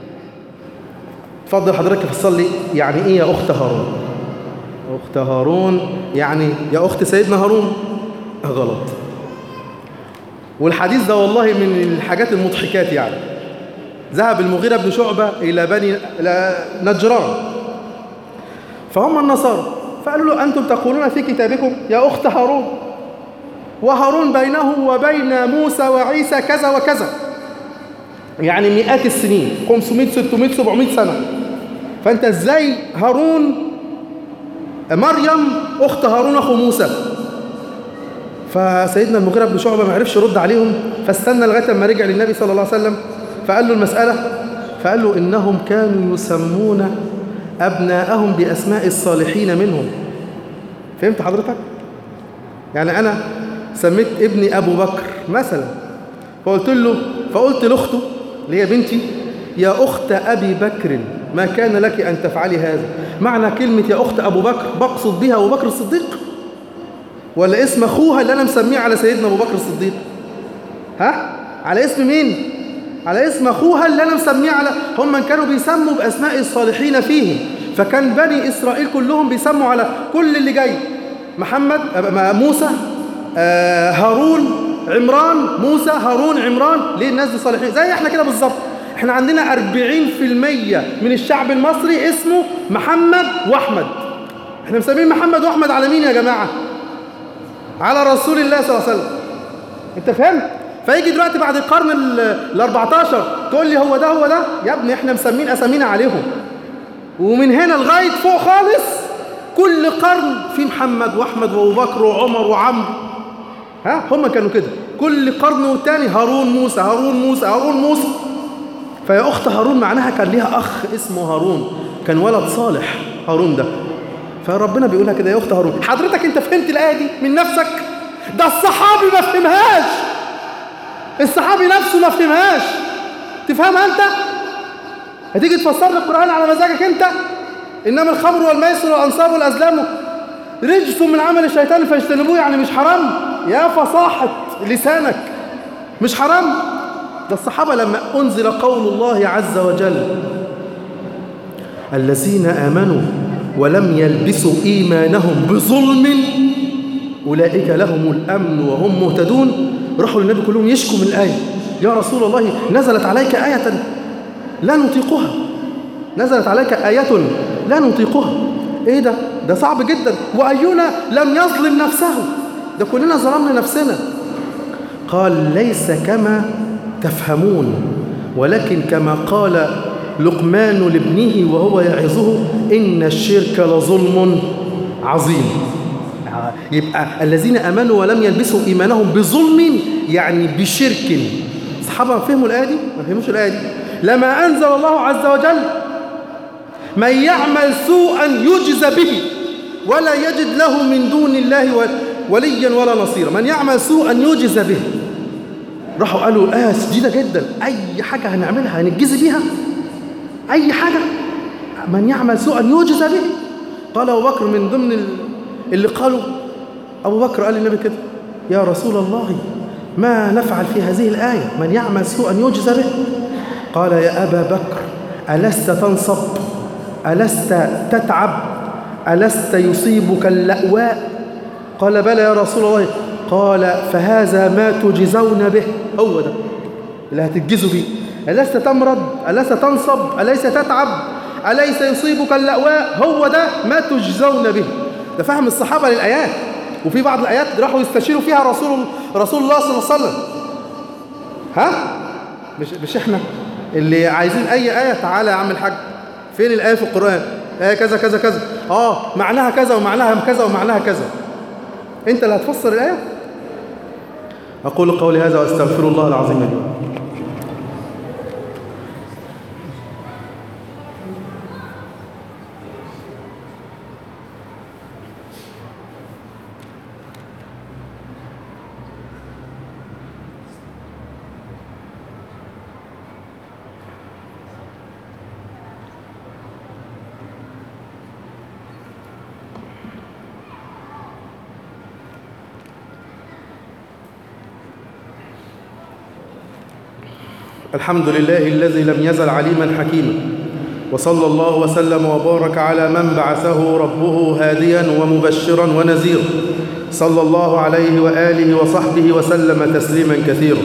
تفضل حضرتك تصلي يعني ايه يا أخت هارون أخت هارون يعني يا أخت سيدنا هارون غلط والحديث ده والله من الحاجات المضحكات يعني ذهب المغيرة بن شعبة إلى بني إلى نجران فهم النصارى فقالوا له أنتم تقولون في كتابكم يا أخت هارون وهارون بينه وبين موسى وعيسى كذا وكذا يعني مئات السنين 500 600 700 سنة فأنت إزاي هارون مريم أخت هارون أخو موسى فسيدنا المغيرة بن شعبة ما عرفش يرد عليهم فاستنى لغاية ما رجع للنبي صلى الله عليه وسلم فقال له المسألة فقال له إنهم كانوا يسمون أبناءهم بأسماء الصالحين منهم فهمت حضرتك؟ يعني أنا سميت ابني أبو بكر مثلا فقلت له فقلت لأخته اللي هي بنتي يا أخت أبي بكر ما كان لك أن تفعلي هذا معنى كلمة يا أخت أبو بكر بقصد بها أبو بكر الصديق ولا اسم أخوها اللي أنا مسميه على سيدنا أبو بكر الصديق ها على اسم مين على اسم أخوها اللي أنا مسميه على هم من كانوا بيسموا بأسماء الصالحين فيهم فكان بني إسرائيل كلهم بيسموا على كل اللي جاي محمد موسى آه هارون عمران موسى هارون عمران ليه الناس دي صالحين زي احنا كده بالظبط احنا عندنا 40% من الشعب المصري اسمه محمد واحمد احنا مسمين محمد واحمد على مين يا جماعه على رسول الله صلى الله عليه وسلم انت فهمت فيجي دلوقتي بعد القرن ال 14 تقول لي هو ده هو ده يا ابني احنا مسمين اسامينا عليهم ومن هنا لغايه فوق خالص كل قرن في محمد واحمد وابو بكر وعمر وعمرو ها هم كانوا كده كل قرن والتاني هارون موسى هارون موسى هارون موسى فيا اخت هارون معناها كان ليها اخ اسمه هارون كان ولد صالح هارون ده فربنا بيقولها كده يا اخت هارون حضرتك انت فهمت الايه دي من نفسك ده الصحابي ما فهمهاش الصحابي نفسه ما فهمهاش تفهمها انت هتيجي تفسر لي القران على مزاجك انت انما الخمر والميسر والانصاب والازلام رجس من عمل الشيطان فاجتنبوه يعني مش حرام يا فصاحة لسانك مش حرام ده الصحابة لما أنزل قول الله عز وجل الذين آمنوا ولم يلبسوا إيمانهم بظلم أولئك لهم الأمن وهم مهتدون راحوا للنبي كلهم يشكوا من الآية يا رسول الله نزلت عليك آية لا نطيقها نزلت عليك آية لا نطيقها إيه ده؟ ده صعب جدا وأينا لم يظلم نفسه ده كلنا ظلمنا نفسنا قال ليس كما تفهمون ولكن كما قال لقمان لابنه وهو يعظه إن الشرك لظلم عظيم يبقى الذين امنوا ولم يلبسوا ايمانهم بظلم يعني بشرك الصحابه فهموا الايه دي ما فهموش الايه دي لما انزل الله عز وجل من يعمل سوءا يجزى به ولا يجد له من دون الله وليا ولا نصيرا من يعمل سوءا يجزى به راحوا قالوا آية شديدة جدا أي حاجة هنعملها هنتجزي بيها أي حاجة من يعمل سوءا يجزى به قال أبو بكر من ضمن اللي قالوا أبو بكر قال للنبي كده يا رسول الله ما نفعل في هذه الآية من يعمل سوءا يجزى به قال يا أبا بكر ألست تنصب ألست تتعب ألست يصيبك اللأواء قال بلى يا رسول الله قال فهذا ما تجزون به هو ده اللي هتتجزوا بيه ألست تمرض ألست تنصب أليس تتعب أليس يصيبك اللأواء هو ده ما تجزون به ده فهم الصحابة للآيات وفي بعض الآيات راحوا يستشيروا فيها رسول رسول الله صلى الله عليه وسلم ها مش مش احنا اللي عايزين أي آية تعالى يا عم الحاج فين الآية في القرآن آية كذا كذا كذا آه معناها كذا ومعناها كذا ومعناها كذا أنت اللي هتفسر الآية أقول قولي هذا وأستغفر الله العظيم لي الحمد لله الذي لم يزل عليما حكيما وصلى الله وسلم وبارك على من بعثه ربه هاديا ومبشرا ونذيرا صلى الله عليه وآله وصحبه وسلم تسليما كثيرا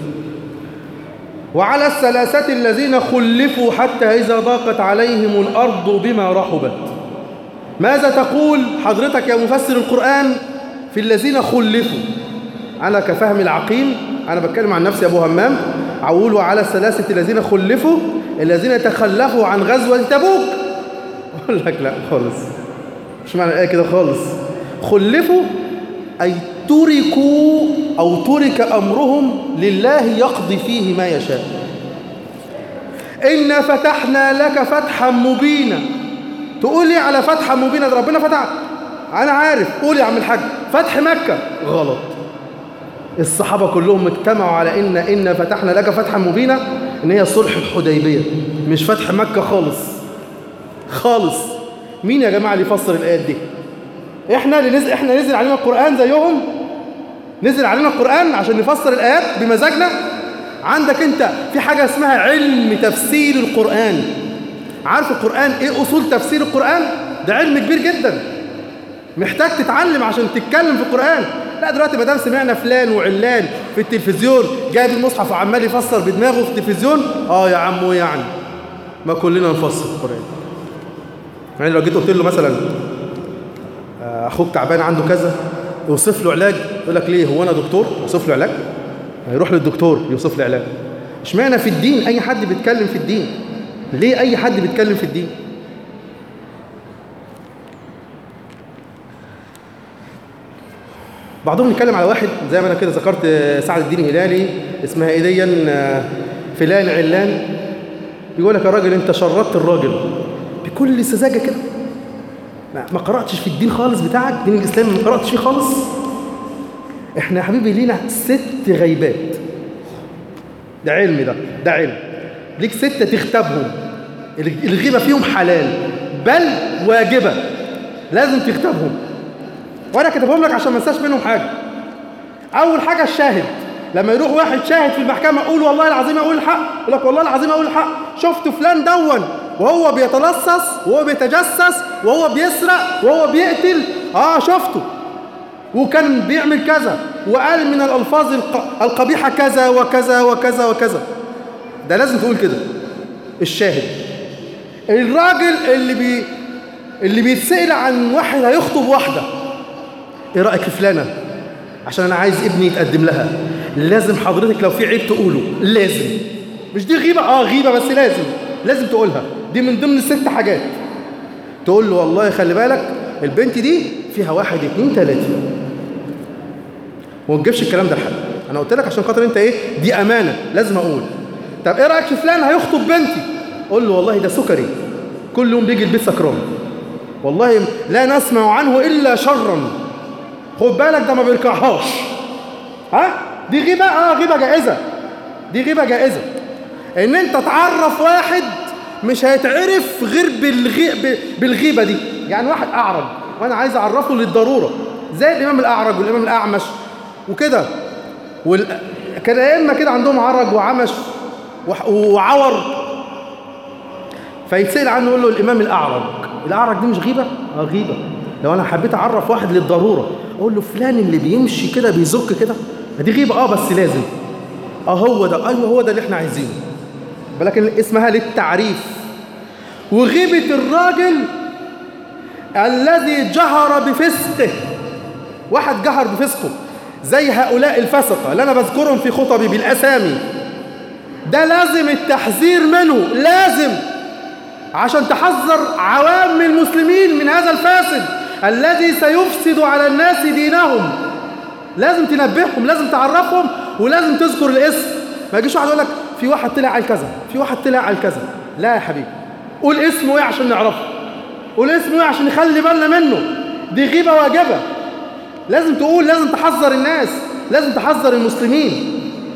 وعلى الثلاثة الذين خلفوا حتى إذا ضاقت عليهم الأرض بما رحبت ماذا تقول حضرتك يا مفسر القرآن في الذين خلفوا أنا كفهم العقيم أنا بتكلم عن نفسي أبو همام عولوا على الثلاثة الذين خلفوا الذين تخلفوا عن غزوة تبوك أقول لك لا خالص مش معنى الآية كده خالص خلفوا أي تركوا أو ترك أمرهم لله يقضي فيه ما يشاء إنا فتحنا لك فتحا مبينا تقول لي على فتحا مبينا ده ربنا فتح أنا عارف قول يا عم الحاج فتح مكة غلط الصحابة كلهم اجتمعوا على إن إن فتحنا لك فتحا مبينا إن هي صلح الحديبية مش فتح مكة خالص خالص مين يا جماعة اللي يفسر الآيات دي إحنا اللي نزل إحنا نزل علينا القرآن زيهم نزل علينا القرآن عشان نفسر الآيات بمزاجنا عندك أنت في حاجة اسمها علم تفسير القرآن عارف القرآن إيه أصول تفسير القرآن ده علم كبير جدا محتاج تتعلم عشان تتكلم في القرآن لا دلوقتي ما دام سمعنا فلان وعلان في التلفزيون جايب المصحف وعمال يفسر بدماغه في التلفزيون اه يا عمو يعني ما كلنا نفسر القرآن يعني لو جيت قلت له مثلا اخوك تعبان عنده كذا يوصف له علاج يقول لك ليه هو انا دكتور اوصف له علاج هيروح للدكتور يوصف له علاج اشمعنى في الدين اي حد بيتكلم في الدين ليه اي حد بيتكلم في الدين بعضهم يتكلم على واحد زي ما انا كده ذكرت سعد الدين الهلالي اسمها ايه دي فلان علان يقول لك يا راجل انت شردت الراجل بكل سذاجه كده ما قراتش في الدين خالص بتاعك دين الاسلام ما قراتش فيه خالص احنا يا حبيبي لينا ست غيبات ده علم ده ده علم ليك ستة تختبهم الغيبة فيهم حلال بل واجبة لازم تختبهم وانا كاتبهم لك عشان ما انساش منهم حاجه اول حاجه الشاهد لما يروح واحد شاهد في المحكمه اقول والله العظيم اقول الحق يقول لك والله العظيم اقول الحق شفت فلان دون وهو بيتلصص وهو بيتجسس وهو بيسرق وهو بيقتل اه شفته وكان بيعمل كذا وقال من الالفاظ القبيحه كذا وكذا وكذا وكذا ده لازم تقول كده الشاهد الراجل اللي بي اللي بيتسأل عن واحد هيخطب واحده ايه رايك في فلانه عشان انا عايز ابني يتقدم لها لازم حضرتك لو في عيب تقوله لازم مش دي غيبه اه غيبه بس لازم لازم تقولها دي من ضمن الست حاجات تقول له والله خلي بالك البنت دي فيها واحد اتنين تلاته وما تجيبش الكلام ده لحد انا قلت لك عشان خاطر انت ايه دي امانه لازم اقول طب ايه رايك في فلان هيخطب بنتي قول له والله ده سكري كل يوم بيجي البيت سكران والله لا نسمع عنه الا شرا خد بالك ده ما بيركعهاش ها دي غيبه اه غيبه جائزه دي غيبه جائزه ان انت تعرف واحد مش هيتعرف غير بالغي... بالغيبه دي يعني واحد اعرج وانا عايز اعرفه للضروره زي الامام الاعرج والامام الاعمش وكده وال... كان ائمه كده عندهم عرج وعمش وح- وعور فيتسال عنه يقول له الامام الاعرج الاعرج دي مش غيبه اه غيبه لو انا حبيت اعرف واحد للضروره اقول له فلان اللي بيمشي كده بيزك كده دي غيبه اه بس لازم اه هو ده ايوه هو ده اللي احنا عايزينه ولكن اسمها للتعريف وغيبه الراجل الذي جهر بفسقه واحد جهر بفسقه زي هؤلاء الفسقة اللي أنا بذكرهم في خطبي بالأسامي ده لازم التحذير منه لازم عشان تحذر عوام المسلمين من هذا الفاسد الذي سيفسد على الناس دينهم لازم تنبههم لازم تعرفهم ولازم تذكر الاسم ما يجيش واحد يقول لك في واحد طلع على كذا في واحد طلع على كذا لا يا حبيبي قول اسمه ايه عشان نعرفه قول اسمه ايه عشان نخلي بالنا منه دي غيبة واجبة لازم تقول لازم تحذر الناس لازم تحذر المسلمين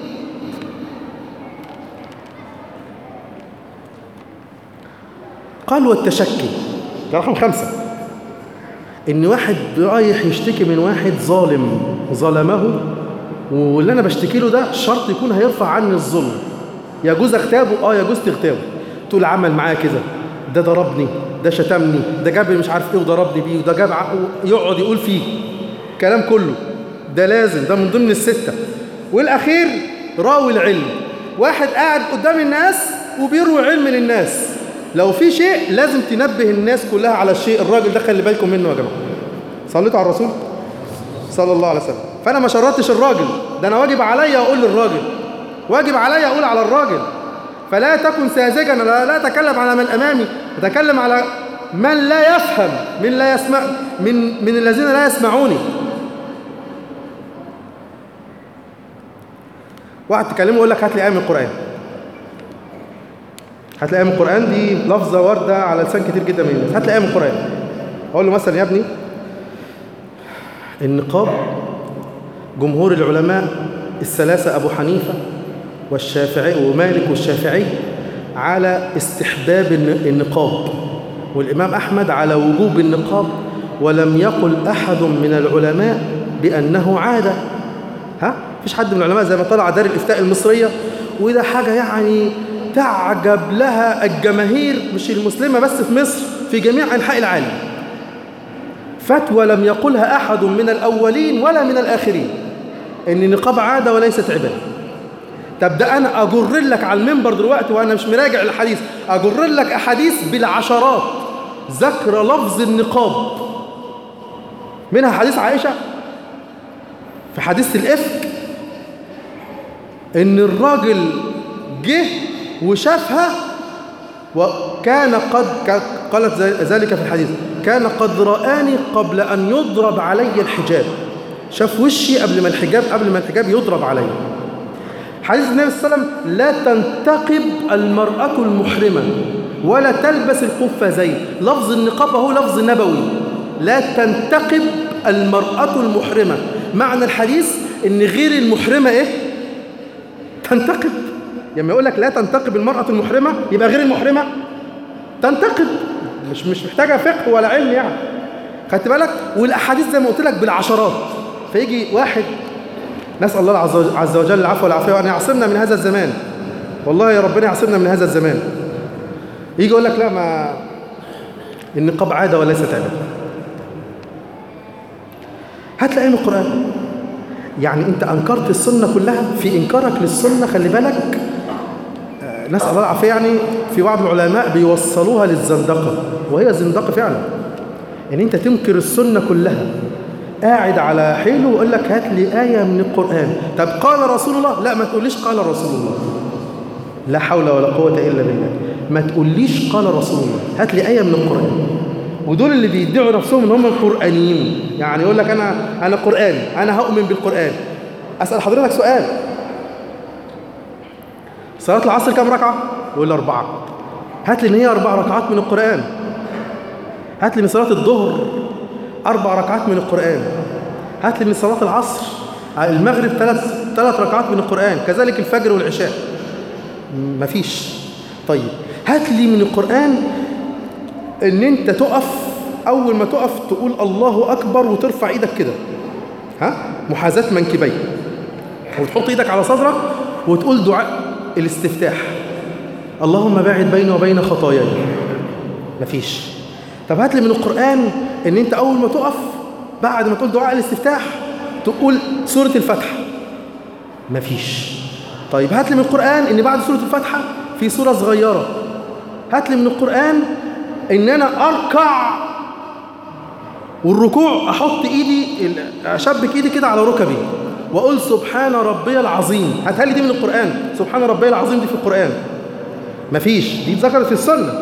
قال والتشكي ده رقم خمسة إن واحد رايح يشتكي من واحد ظالم ظلمه واللي أنا بشتكي له ده شرط يكون هيرفع عني الظلم يجوز اغتابه اه يجوز تغتابه تقول عمل معايا كده ده ضربني ده شتمني ده جاب لي مش عارف ايه وضربني بيه وده جاب ع- يقعد يقول فيه كلام كله ده لازم ده من ضمن الستة والأخير راوي العلم واحد قاعد قدام الناس وبيروي علم للناس لو في شيء لازم تنبه الناس كلها على الشيء الراجل ده خلي بالكم منه يا جماعة صليتوا على الرسول صلى الله عليه وسلم فأنا ما شرطتش الراجل ده أنا واجب عليا أقول للراجل واجب عليا أقول على الراجل فلا تكن ساذجا أنا لا لا أتكلم على من أمامي أتكلم على من لا يفهم من لا يسمع من من الذين لا يسمعوني واحد تكلمه يقول لك هات لي آية من القرآن هات لي آية من القرآن دي لفظة واردة على لسان كتير جدا من الناس هات لي آية من القرآن أقول له مثلا يا ابني النقاب جمهور العلماء الثلاثة أبو حنيفة والشافعي ومالك والشافعي على استحباب الن- النقاب والإمام أحمد على وجوب النقاب ولم يقل أحد من العلماء بأنه عادة ها فيش حد من العلماء زي ما طلع دار الإفتاء المصرية وده حاجة يعني تعجب لها الجماهير مش المسلمة بس في مصر في جميع أنحاء العالم فتوى لم يقلها أحد من الأولين ولا من الآخرين إن النقاب عادة وليست عبادة طب ده أنا أجر لك على المنبر دلوقتي وأنا مش مراجع الحديث أجر لك أحاديث بالعشرات ذكر لفظ النقاب منها حديث عائشة في حديث الإفك إن الراجل جه وشافها وكان قد ك- قالت ذ- ذلك في الحديث كان قد رآني قبل أن يضرب علي الحجاب شاف وشي قبل ما الحجاب قبل ما الحجاب يضرب علي حديث النبي صلى الله عليه وسلم لا تنتقب المرأة المحرمة ولا تلبس القفازين لفظ النقاب هو لفظ نبوي لا تنتقب المرأة المحرمة معنى الحديث ان غير المحرمة ايه تنتقب لما يقول لك لا تنتقب المرأة المحرمة يبقى غير المحرمة تنتقب مش مش محتاجة فقه ولا علم يعني خدت بالك والاحاديث زي ما قلت لك بالعشرات فيجي واحد نسأل الله عز- عز وجل العفو والعافية وأن يعصمنا من هذا الزمان والله يا ربنا يعصمنا من هذا الزمان يجي يقول لك لا ما النقاب عادة وليست عبادة هات لي آية من القرآن يعني أنت أنكرت السنة كلها في إنكارك للسنة خلي بالك آه، نسأل الله العافية يعني في بعض العلماء بيوصلوها للزندقة وهي زندقة فعلا ان انت تنكر السنة كلها قاعد على حيله ويقول لك هات لي آية من القرآن طب قال رسول الله لا ما تقوليش قال رسول الله لا حول ولا قوة إلا بالله ما تقوليش قال رسول الله هات لي آية من القرآن ودول اللي بيدعوا نفسهم ان هم قرآنيين يعني يقول لك انا انا قرآن انا هؤمن بالقرآن اسأل حضرتك سؤال صلاة العصر كم ركعة؟ يقول لي أربعة هات لي ان هي أربع ركعات من القرآن هات لي من صلاة الظهر أربع ركعات من القرآن هات لي من صلاة العصر المغرب ثلاث ثلاث ركعات من القرآن كذلك الفجر والعشاء مفيش طيب هات لي من القرآن ان انت تقف اول ما تقف تقول الله اكبر وترفع ايدك كده ها محاذاة منكبين وتحط ايدك على صدرك وتقول دعاء الاستفتاح اللهم باعد بيني وبين خطاياي مفيش طب هات لي من القرآن ان انت اول ما تقف بعد ما تقول دعاء الاستفتاح تقول سورة الفاتحة مفيش طيب هات لي من القرآن ان بعد سورة الفاتحة في سورة صغيرة هات لي من القرآن ان انا اركع والركوع احط ايدي اشبك ايدي كده على ركبي واقول سبحان ربي العظيم هاتها لي دي من القرآن سبحان ربي العظيم دي في القرآن مفيش دي اتذكرت في السنة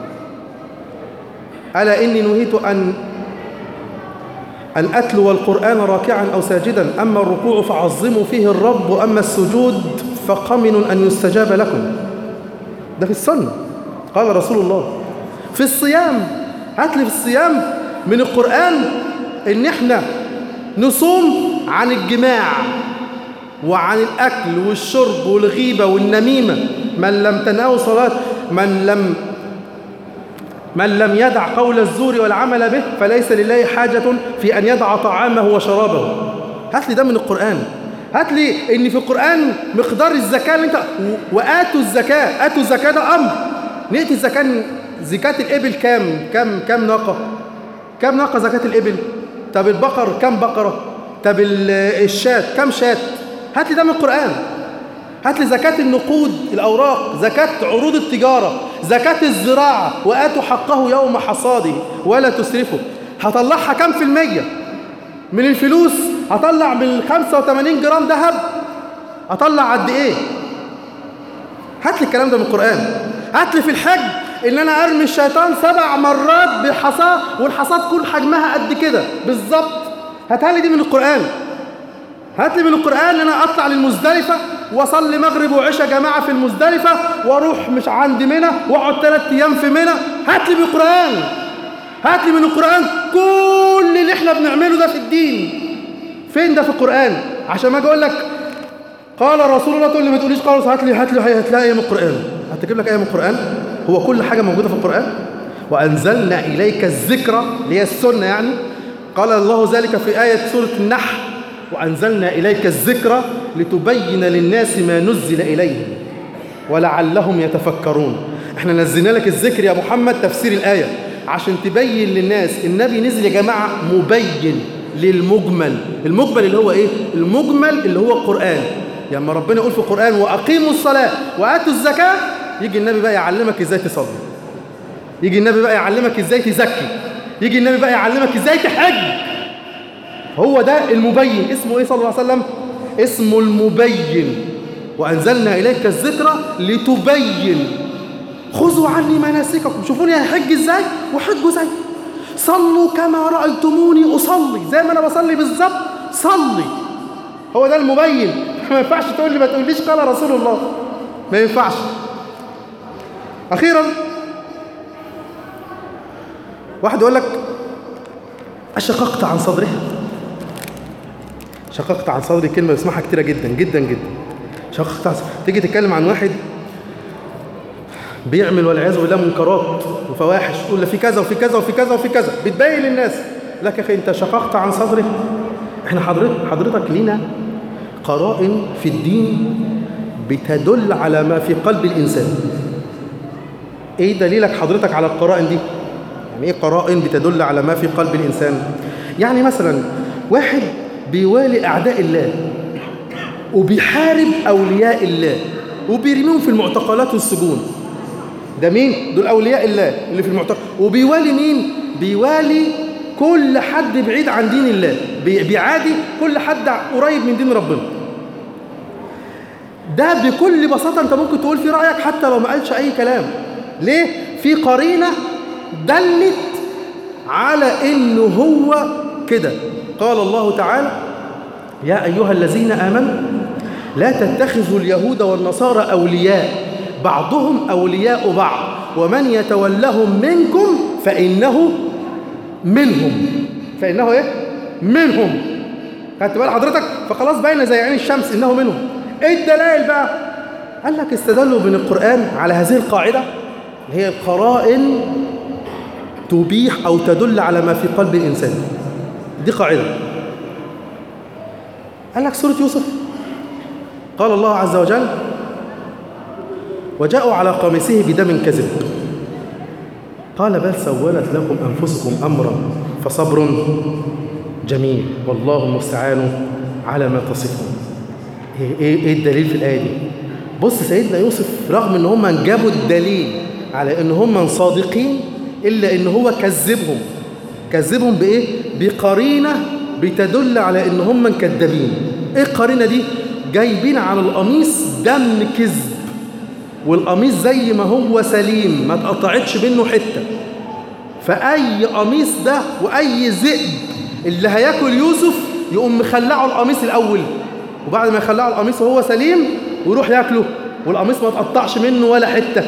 ألا إني نهيت أن أن أتلو القرآن راكعا أو ساجدا أما الركوع فعظموا فيه الرب وأما السجود فقمن أن يستجاب لكم ده في السنة قال رسول الله في الصيام هات لي في الصيام من القرآن إن إحنا نصوم عن الجماع وعن الأكل والشرب والغيبة والنميمة من لم تنأه صلاة من لم من لم يدع قول الزور والعمل به فليس لله حاجة في أن يدع طعامه وشرابه هات لي ده من القرآن هات لي ان في القرآن مقدار الزكاة اللي انت وآتوا الزكاة آتوا الزكاة ده أمر نأتي الزكاة زكاة الإبل كام كام كام ناقة كام ناقة زكاة الإبل طب البقر كام بقرة طب الشاة كام شاة هات لي ده من القرآن هات لي زكاة النقود الأوراق زكاة عروض التجارة زكاة الزراعة وآتوا حقه يوم حصاده ولا تسرفوا هطلعها كام في المية من الفلوس هطلع من 85 جرام ذهب هطلع قد ايه هات لي الكلام ده من القرآن هات لي في الحج ان انا ارمي الشيطان سبع مرات بحصاه والحصاه تكون حجمها قد كده بالظبط هاتها لي دي من القرآن هات لي من القرآن ان انا اطلع للمزدلفة واصلي مغرب وعشاء جماعة في المزدلفة واروح مش عند منى واقعد ثلاث ايام في منى هات لي من القرآن هات لي من القرآن كل اللي احنا بنعمله ده في الدين فين ده في القرآن عشان ما اجي اقول لك قال رسول الله تقول لي ما تقوليش قال هات لي هات لي هتلاقي ايه من القرآن هتجيب لك ايه من القرآن هو كل حاجة موجودة في القرآن وأنزلنا إليك الذكرى اللي هي السنة يعني قال الله ذلك في آية سورة النحل وأنزلنا إليك الذكرى لتبين للناس ما نزل إليهم ولعلهم يتفكرون احنا نزلنا لك الذكر يا محمد تفسير الآية عشان تبين للناس النبي نزل يا جماعة مبين للمجمل المجمل اللي هو ايه المجمل اللي هو القرآن لما يعني ربنا يقول في القرآن وأقيموا الصلاة وآتوا الزكاة يجي النبي بقى يعلمك ازاي تصلي يجي النبي بقى يعلمك ازاي تزكي يجي النبي بقى يعلمك ازاي تحج هو ده المبين اسمه ايه صلى الله عليه وسلم اسمه المبين وأنزلنا إليك الذكرى لتبين خذوا عني مناسككم شوفوني هحج ازاي وحجوا زي صلوا كما رأيتموني أصلي زي ما أنا بصلي بالظبط صلي هو ده المبين ما ينفعش تقول لي ما تقوليش قال رسول الله ما ينفعش أخيرا واحد يقول لك أشققت عن صدره شققت عن صدري كلمة بسمعها كتيرة جدا جدا جدا شققت عن صدري تيجي تتكلم عن واحد بيعمل والعياذ بالله منكرات وفواحش تقول في كذا وفي كذا وفي كذا وفي كذا بتبين للناس لك يا اخي انت شققت عن صدرك احنا حضرتك حضرتك لينا قرائن في الدين بتدل على ما في قلب الانسان ايه دليلك حضرتك على القرائن دي يعني ايه قرائن بتدل على ما في قلب الانسان يعني مثلا واحد بيوالي اعداء الله وبيحارب اولياء الله وبيرميهم في المعتقلات والسجون ده مين دول اولياء الله اللي في المعتقل وبيوالي مين بيوالي كل حد بعيد عن دين الله بيعادي كل حد قريب من دين ربنا ده بكل بساطه انت ممكن تقول في رايك حتى لو ما قالش اي كلام ليه في قرينه دلت على انه هو كده قال الله تعالى يا ايها الذين امنوا لا تتخذوا اليهود والنصارى اولياء بعضهم أولياء بعض ومن يتولهم منكم فإنه منهم فإنه إيه؟ منهم خدت بال حضرتك فخلاص باين زي عين الشمس إنه منهم إيه الدلائل بقى؟ قال لك استدلوا من القرآن على هذه القاعدة اللي هي القرائن تبيح أو تدل على ما في قلب الإنسان دي قاعدة قال لك سورة يوسف قال الله عز وجل وجاءوا على قميصه بدم كذب قال بل سولت لكم أنفسكم أمرا فصبر جميل والله المستعان على ما تصفون ايه ايه الدليل في الايه دي بص سيدنا يوسف رغم ان هم جابوا الدليل على ان هم صادقين الا ان هو كذبهم كذبهم بايه بقرينه بتدل على ان هم كذابين ايه القرينه دي جايبين على القميص دم كذب والقميص زي ما هو سليم ما اتقطعتش منه حته فاي قميص ده واي ذئب اللي هياكل يوسف يقوم مخلعه القميص الاول وبعد ما يخلعه القميص وهو سليم ويروح ياكله والقميص ما تقطعش منه ولا حته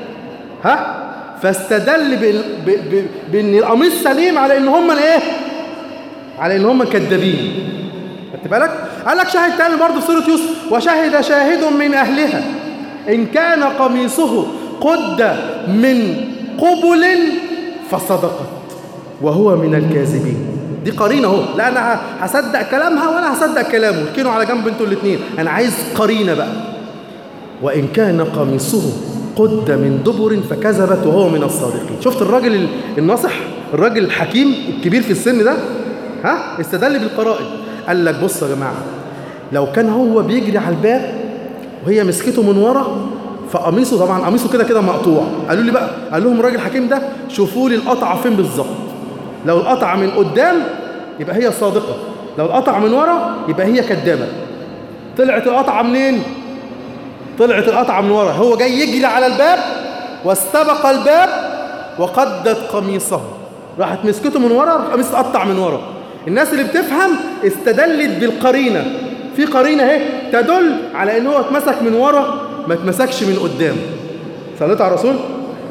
ها فاستدل بال... ب... ب... بان القميص سليم على ان هم ايه على ان هم كذابين خدت بالك قال لك شاهد تاني برضه في سوره يوسف وشهد شاهد من اهلها ان كان قميصه قد من قبل فصدقت وهو من الكاذبين دي قرينه اهو لا انا هصدق كلامها ولا هصدق كلامه اركنوا على جنب انتوا الاثنين انا عايز قرينه بقى وان كان قميصه قد من دبر فكذبت وهو من الصادقين شفت الراجل الناصح الراجل الحكيم الكبير في السن ده ها استدل بالقرائن قال لك بصوا يا جماعه لو كان هو بيجري على الباب وهي مسكته من ورا فقميصه طبعا قميصه كده كده مقطوع قالوا لي بقى قال لهم الراجل الحكيم ده شوفوا لي القطعه فين بالظبط لو القطعه من قدام يبقى هي صادقه لو القطعه من ورا يبقى هي كدابه طلعت القطعه منين طلعت القطعه من ورا هو جاي يجري على الباب واستبق الباب وقدت قميصه راحت مسكته من ورا القميص اتقطع من ورا الناس اللي بتفهم استدلت بالقرينه في قرينه اهي تدل على ان هو اتمسك من ورا ما اتمسكش من قدام صليت على الرسول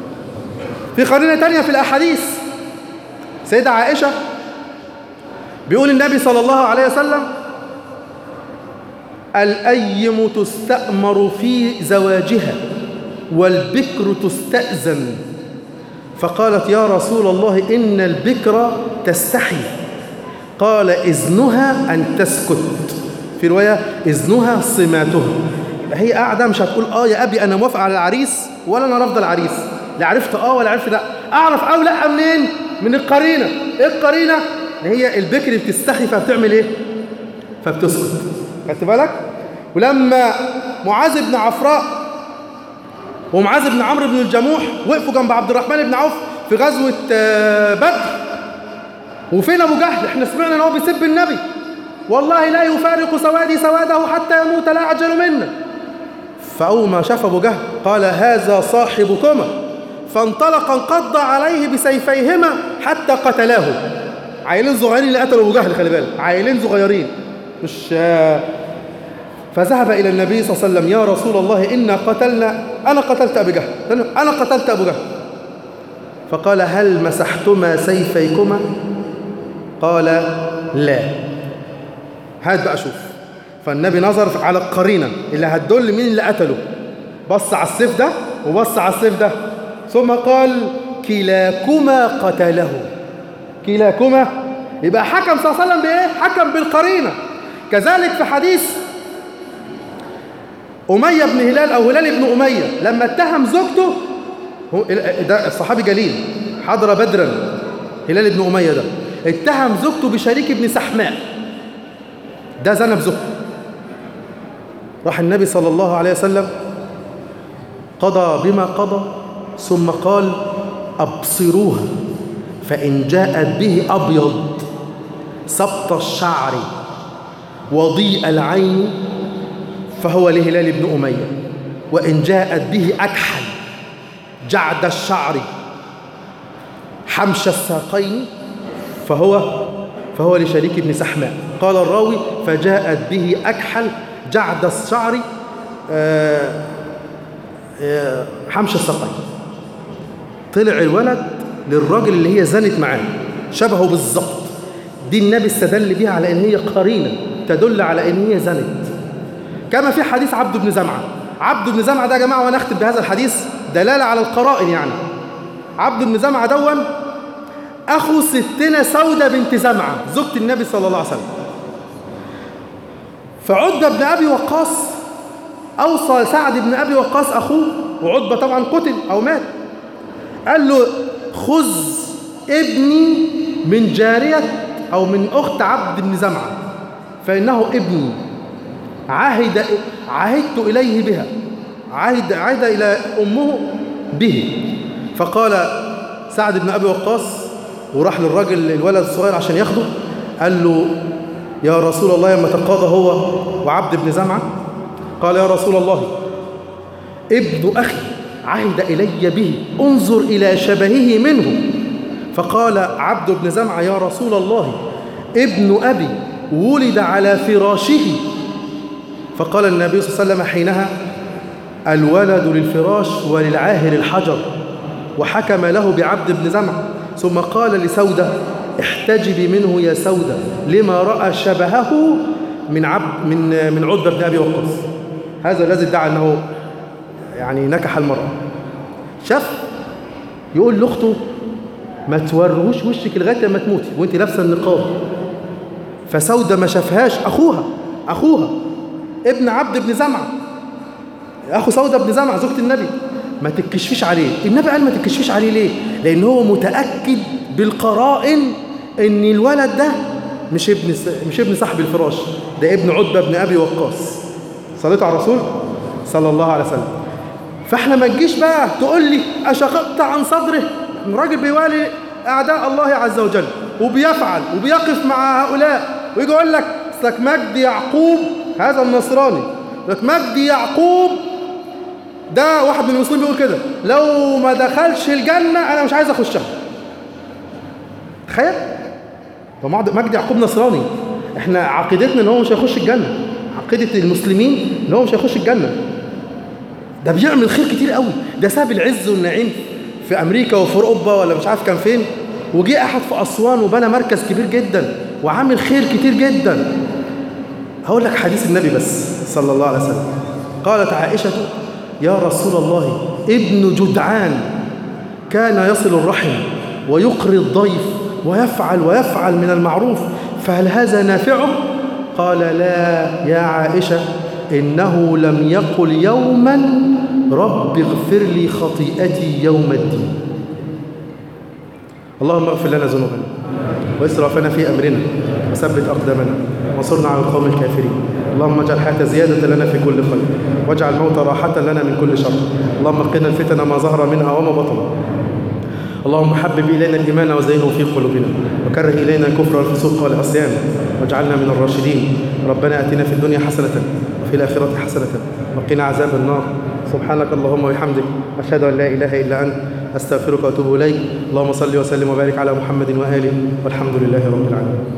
في قرينه تانية في الاحاديث سيدة عائشة بيقول النبي صلى الله عليه وسلم الأيم تستأمر في زواجها والبكر تستأذن فقالت يا رسول الله إن البكر تستحي قال إذنها أن تسكت في رواية إذنها صماتها هي قاعدة مش هتقول آه يا أبي أنا موافقة على العريس ولا أنا رافضة العريس لا عرفت آه ولا عرفت لا أعرف أو لا منين من القرينة إيه القرينة اللي هي البكر بتستحي فبتعمل إيه فبتسكت خدت بالك ولما معاذ بن عفراء ومعاذ بن عمرو بن الجموح وقفوا جنب عبد الرحمن بن عوف في غزوة بدر وفين أبو جهل احنا سمعنا ان هو بيسب النبي والله لا يفارق سوادي سواده حتى يموت لا أعجل منا فأول ما شاف أبو جهل قال هذا صاحبكما فانطلق انقض عليه بسيفيهما حتى قتلاه عيلين صغيرين اللي قتلوا أبو جهل خلي بالك عيلين صغيرين مش فذهب إلى النبي صلى الله عليه وسلم يا رسول الله إنا قتلنا أنا قتلت أبو جهل أنا قتلت أبو جهل فقال هل مسحتما سيفيكما قال لا هات بقى شوف فالنبي نظر على القرينة اللي هتدل مين اللي قتله بص على السيف ده وبص على السيف ده ثم قال كلاكما قتله كلاكما يبقى حكم صلى الله عليه وسلم بإيه؟ حكم بالقرينة كذلك في حديث أمية بن هلال أو هلال بن أمية لما اتهم زوجته ده الصحابي جليل حضر بدرا هلال بن أمية ده اتهم زوجته بشريك ابن سحماء ده زنب زوجته راح النبي صلى الله عليه وسلم قضى بما قضى ثم قال أبصروها فإن جاءت به أبيض سبط الشعر وضيء العين فهو لهلال بن أمية وإن جاءت به أكحل جعد الشعر حمش الساقين فهو فهو لشريك بن سحماء قال الراوي فجاءت به أكحل جعد الشعر آه آه حمش الساقين طلع الولد للراجل اللي هي زنت معاه شبهه بالظبط دي النبي استدل بيها على ان هي قرينه تدل على ان هي زنت كما في حديث عبد بن زمعه عبد بن زمعه ده يا جماعه وانا اختم بهذا الحديث دلاله على القرائن يعني عبد بن زمعه دون اخو ستنا سوده بنت زمعه زوجة النبي صلى الله عليه وسلم فعتبه بن ابي وقاص أوصى سعد بن أبي وقاص أخوه وعتبة طبعا قتل أو مات قال له خذ ابني من جارية أو من أخت عبد بن زمعة فإنه ابني عهد عهدت إليه بها عهد عهد إلى أمه به فقال سعد بن أبي وقاص وراح للراجل الولد الصغير عشان ياخده قال له يا رسول الله لما تقاضى هو وعبد بن زمعة قال يا رسول الله ابن أخي عهد إلي به انظر إلى شبهه منه فقال عبد بن زمعة يا رسول الله ابن أبي ولد على فراشه فقال النبي صلى الله عليه وسلم حينها الولد للفراش وللعاهر الحجر وحكم له بعبد بن زمعة ثم قال لسودة احتجبي منه يا سودة لما رأى شبهه من عبد من من عتبة بن أبي وقاص هذا الذي ادعى أنه يعني نكح المرأة شاف يقول لاخته ما تورهوش وشك لغايه لما تموتي وانت لابسه النقاب فسودة ما شافهاش اخوها اخوها ابن عبد بن زمعه اخو سودة بن زمعه زوجة النبي ما تتكشفيش عليه النبي قال ما تتكشفيش عليه ليه لان هو متاكد بالقرائن ان الولد ده مش ابن مش ابن صاحب الفراش ده ابن عتبه بن ابي وقاص صليت على الرسول صلى الله عليه وسلم فاحنا ما تجيش بقى تقول لي اشققت عن صدره راجل بيوالي اعداء الله عز وجل وبيفعل وبيقف مع هؤلاء ويجي يقول لك اصلك مجدي يعقوب هذا النصراني لك مجدي يعقوب ده واحد من المسلمين بيقول كده لو ما دخلش الجنة أنا مش عايز أخشها تخيل هو مجدي يعقوب نصراني احنا عقيدتنا ان هو مش هيخش الجنة عقيدة المسلمين ان هو مش هيخش الجنة ده بيعمل خير كتير قوي ده ساب العز والنعيم في أمريكا وفي أوروبا ولا مش عارف كان فين وجي أحد في أسوان وبنى مركز كبير جدا وعامل خير كتير جدا هقول لك حديث النبي بس صلى الله عليه وسلم قالت عائشة يا رسول الله ابن جدعان كان يصل الرحم ويقري الضيف ويفعل ويفعل من المعروف فهل هذا نافعه قال لا يا عائشة إنه لم يقل يوما رب اغفر لي خطيئتي يوم الدين اللهم اغفر لنا ذنوبنا واسرافنا في أمرنا وثبت أقدامنا وانصرنا على القوم الكافرين اللهم اجعل الحياة زيادة لنا في كل خير واجعل الموت راحة لنا من كل شر اللهم قنا الفتن ما ظهر منها وما بطن اللهم حبب إلينا الإيمان وزينه في قلوبنا وكره إلينا الكفر والفسوق والعصيان واجعلنا من الراشدين ربنا آتنا في الدنيا حسنة وفي الآخرة حسنة وقنا عذاب النار سبحانك اللهم وبحمدك أشهد أن لا إله إلا أنت أستغفرك وأتوب إليك اللهم صل وسلم وبارك على محمد وآله والحمد لله رب العالمين